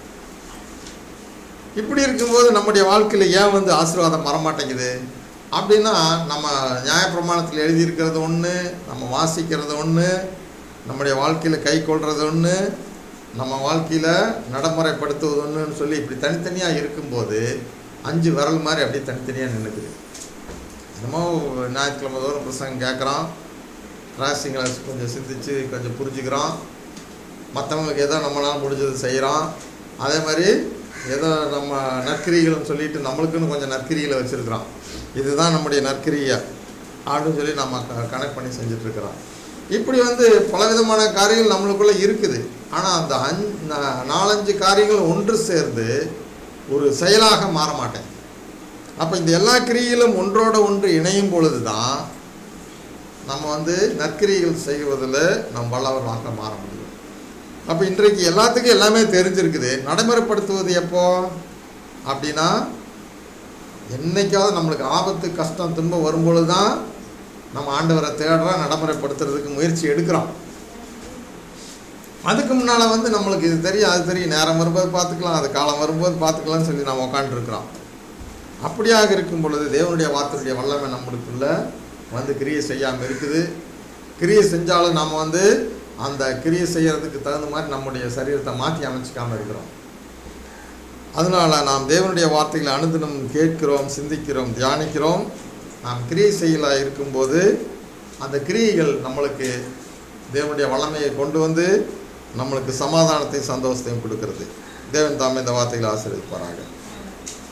இப்படி இருக்கும்போது நம்முடைய வாழ்க்கையில் ஏன் வந்து ஆசீர்வாதம் வரமாட்டேங்குது அப்படின்னா நம்ம நியாயப்பிரமாணத்தில் எழுதியிருக்கிறது ஒன்று நம்ம வாசிக்கிறது ஒன்று நம்முடைய வாழ்க்கையில் கை கொள்வது ஒன்று நம்ம வாழ்க்கையில் நடைமுறைப்படுத்துவது ஒன்றுன்னு சொல்லி இப்படி தனித்தனியாக இருக்கும்போது அஞ்சு விரல் மாதிரி அப்படியே தனித்தனியாக நின்றுக்குது என்னமோ ஞாயிற்றுக்கிழமை தோறும் பிரசங்கம் கேட்குறோம் ராசிங்களை கொஞ்சம் சிந்திச்சு கொஞ்சம் புரிஞ்சுக்கிறோம் மற்றவங்களுக்கு ஏதோ நம்மளால் முடிஞ்சது செய்கிறோம் அதே மாதிரி ஏதோ நம்ம நற்கிரிகள்னு சொல்லிட்டு நம்மளுக்குன்னு கொஞ்சம் நற்கிரிகளை வச்சுருக்குறோம் இதுதான் நம்முடைய நற்கிரியை அப்படின்னு சொல்லி நம்ம க கனெக்ட் பண்ணி செஞ்சிட்ருக்குறோம் இப்படி வந்து பலவிதமான காரியங்கள் நம்மளுக்குள்ளே இருக்குது ஆனால் அந்த அஞ் நா- நாலஞ்சு காரியங்கள் ஒன்று சேர்ந்து ஒரு செயலாக மாற மாட்டேன் அப்போ இந்த எல்லா கிரியிலும் ஒன்றோட ஒன்று இணையும் பொழுது தான் நம்ம வந்து நற்கிரிகள் செய்வதில் நம் வல்லவர்களாக மாற முடியும் அப்போ இன்றைக்கு எல்லாத்துக்கும் எல்லாமே தெரிஞ்சிருக்குது நடைமுறைப்படுத்துவது எப்போ அப்படின்னா என்னைக்காவது நம்மளுக்கு ஆபத்து கஷ்டம் துன்பம் வரும்பொழுது தான் நம்ம ஆண்டவரை தேடுறோம் நடைமுறைப்படுத்துறதுக்கு முயற்சி எடுக்கிறோம் அதுக்கு முன்னால் வந்து நம்மளுக்கு இது தெரியும் அது தெரியும் நேரம் வரும்போது பார்த்துக்கலாம் அது காலம் வரும்போது பார்த்துக்கலாம்னு சொல்லி நம்ம உட்காந்துருக்குறோம் அப்படியாக இருக்கும் பொழுது தேவனுடைய வார்த்தையுடைய வல்லமை நம்மளுக்குள்ள வந்து கிரியை செய்யாமல் இருக்குது கிரியை செஞ்சாலும் நம்ம வந்து அந்த கிரியை செய்யறதுக்கு தகுந்த மாதிரி நம்முடைய சரீரத்தை மாற்றி அமைச்சிக்காமல் இருக்கிறோம் அதனால நாம் தேவனுடைய வார்த்தைகளை அனுதினம் கேட்கிறோம் சிந்திக்கிறோம் தியானிக்கிறோம் நாம் கிரியை செய்யலா இருக்கும்போது அந்த கிரியைகள் நம்மளுக்கு தேவனுடைய வல்லமையை கொண்டு வந்து நம்மளுக்கு சமாதானத்தையும் சந்தோஷத்தையும் கொடுக்கிறது தேவன் தாமே இந்த வார்த்தைகளை ஆசீர்வதிப்பாராங்க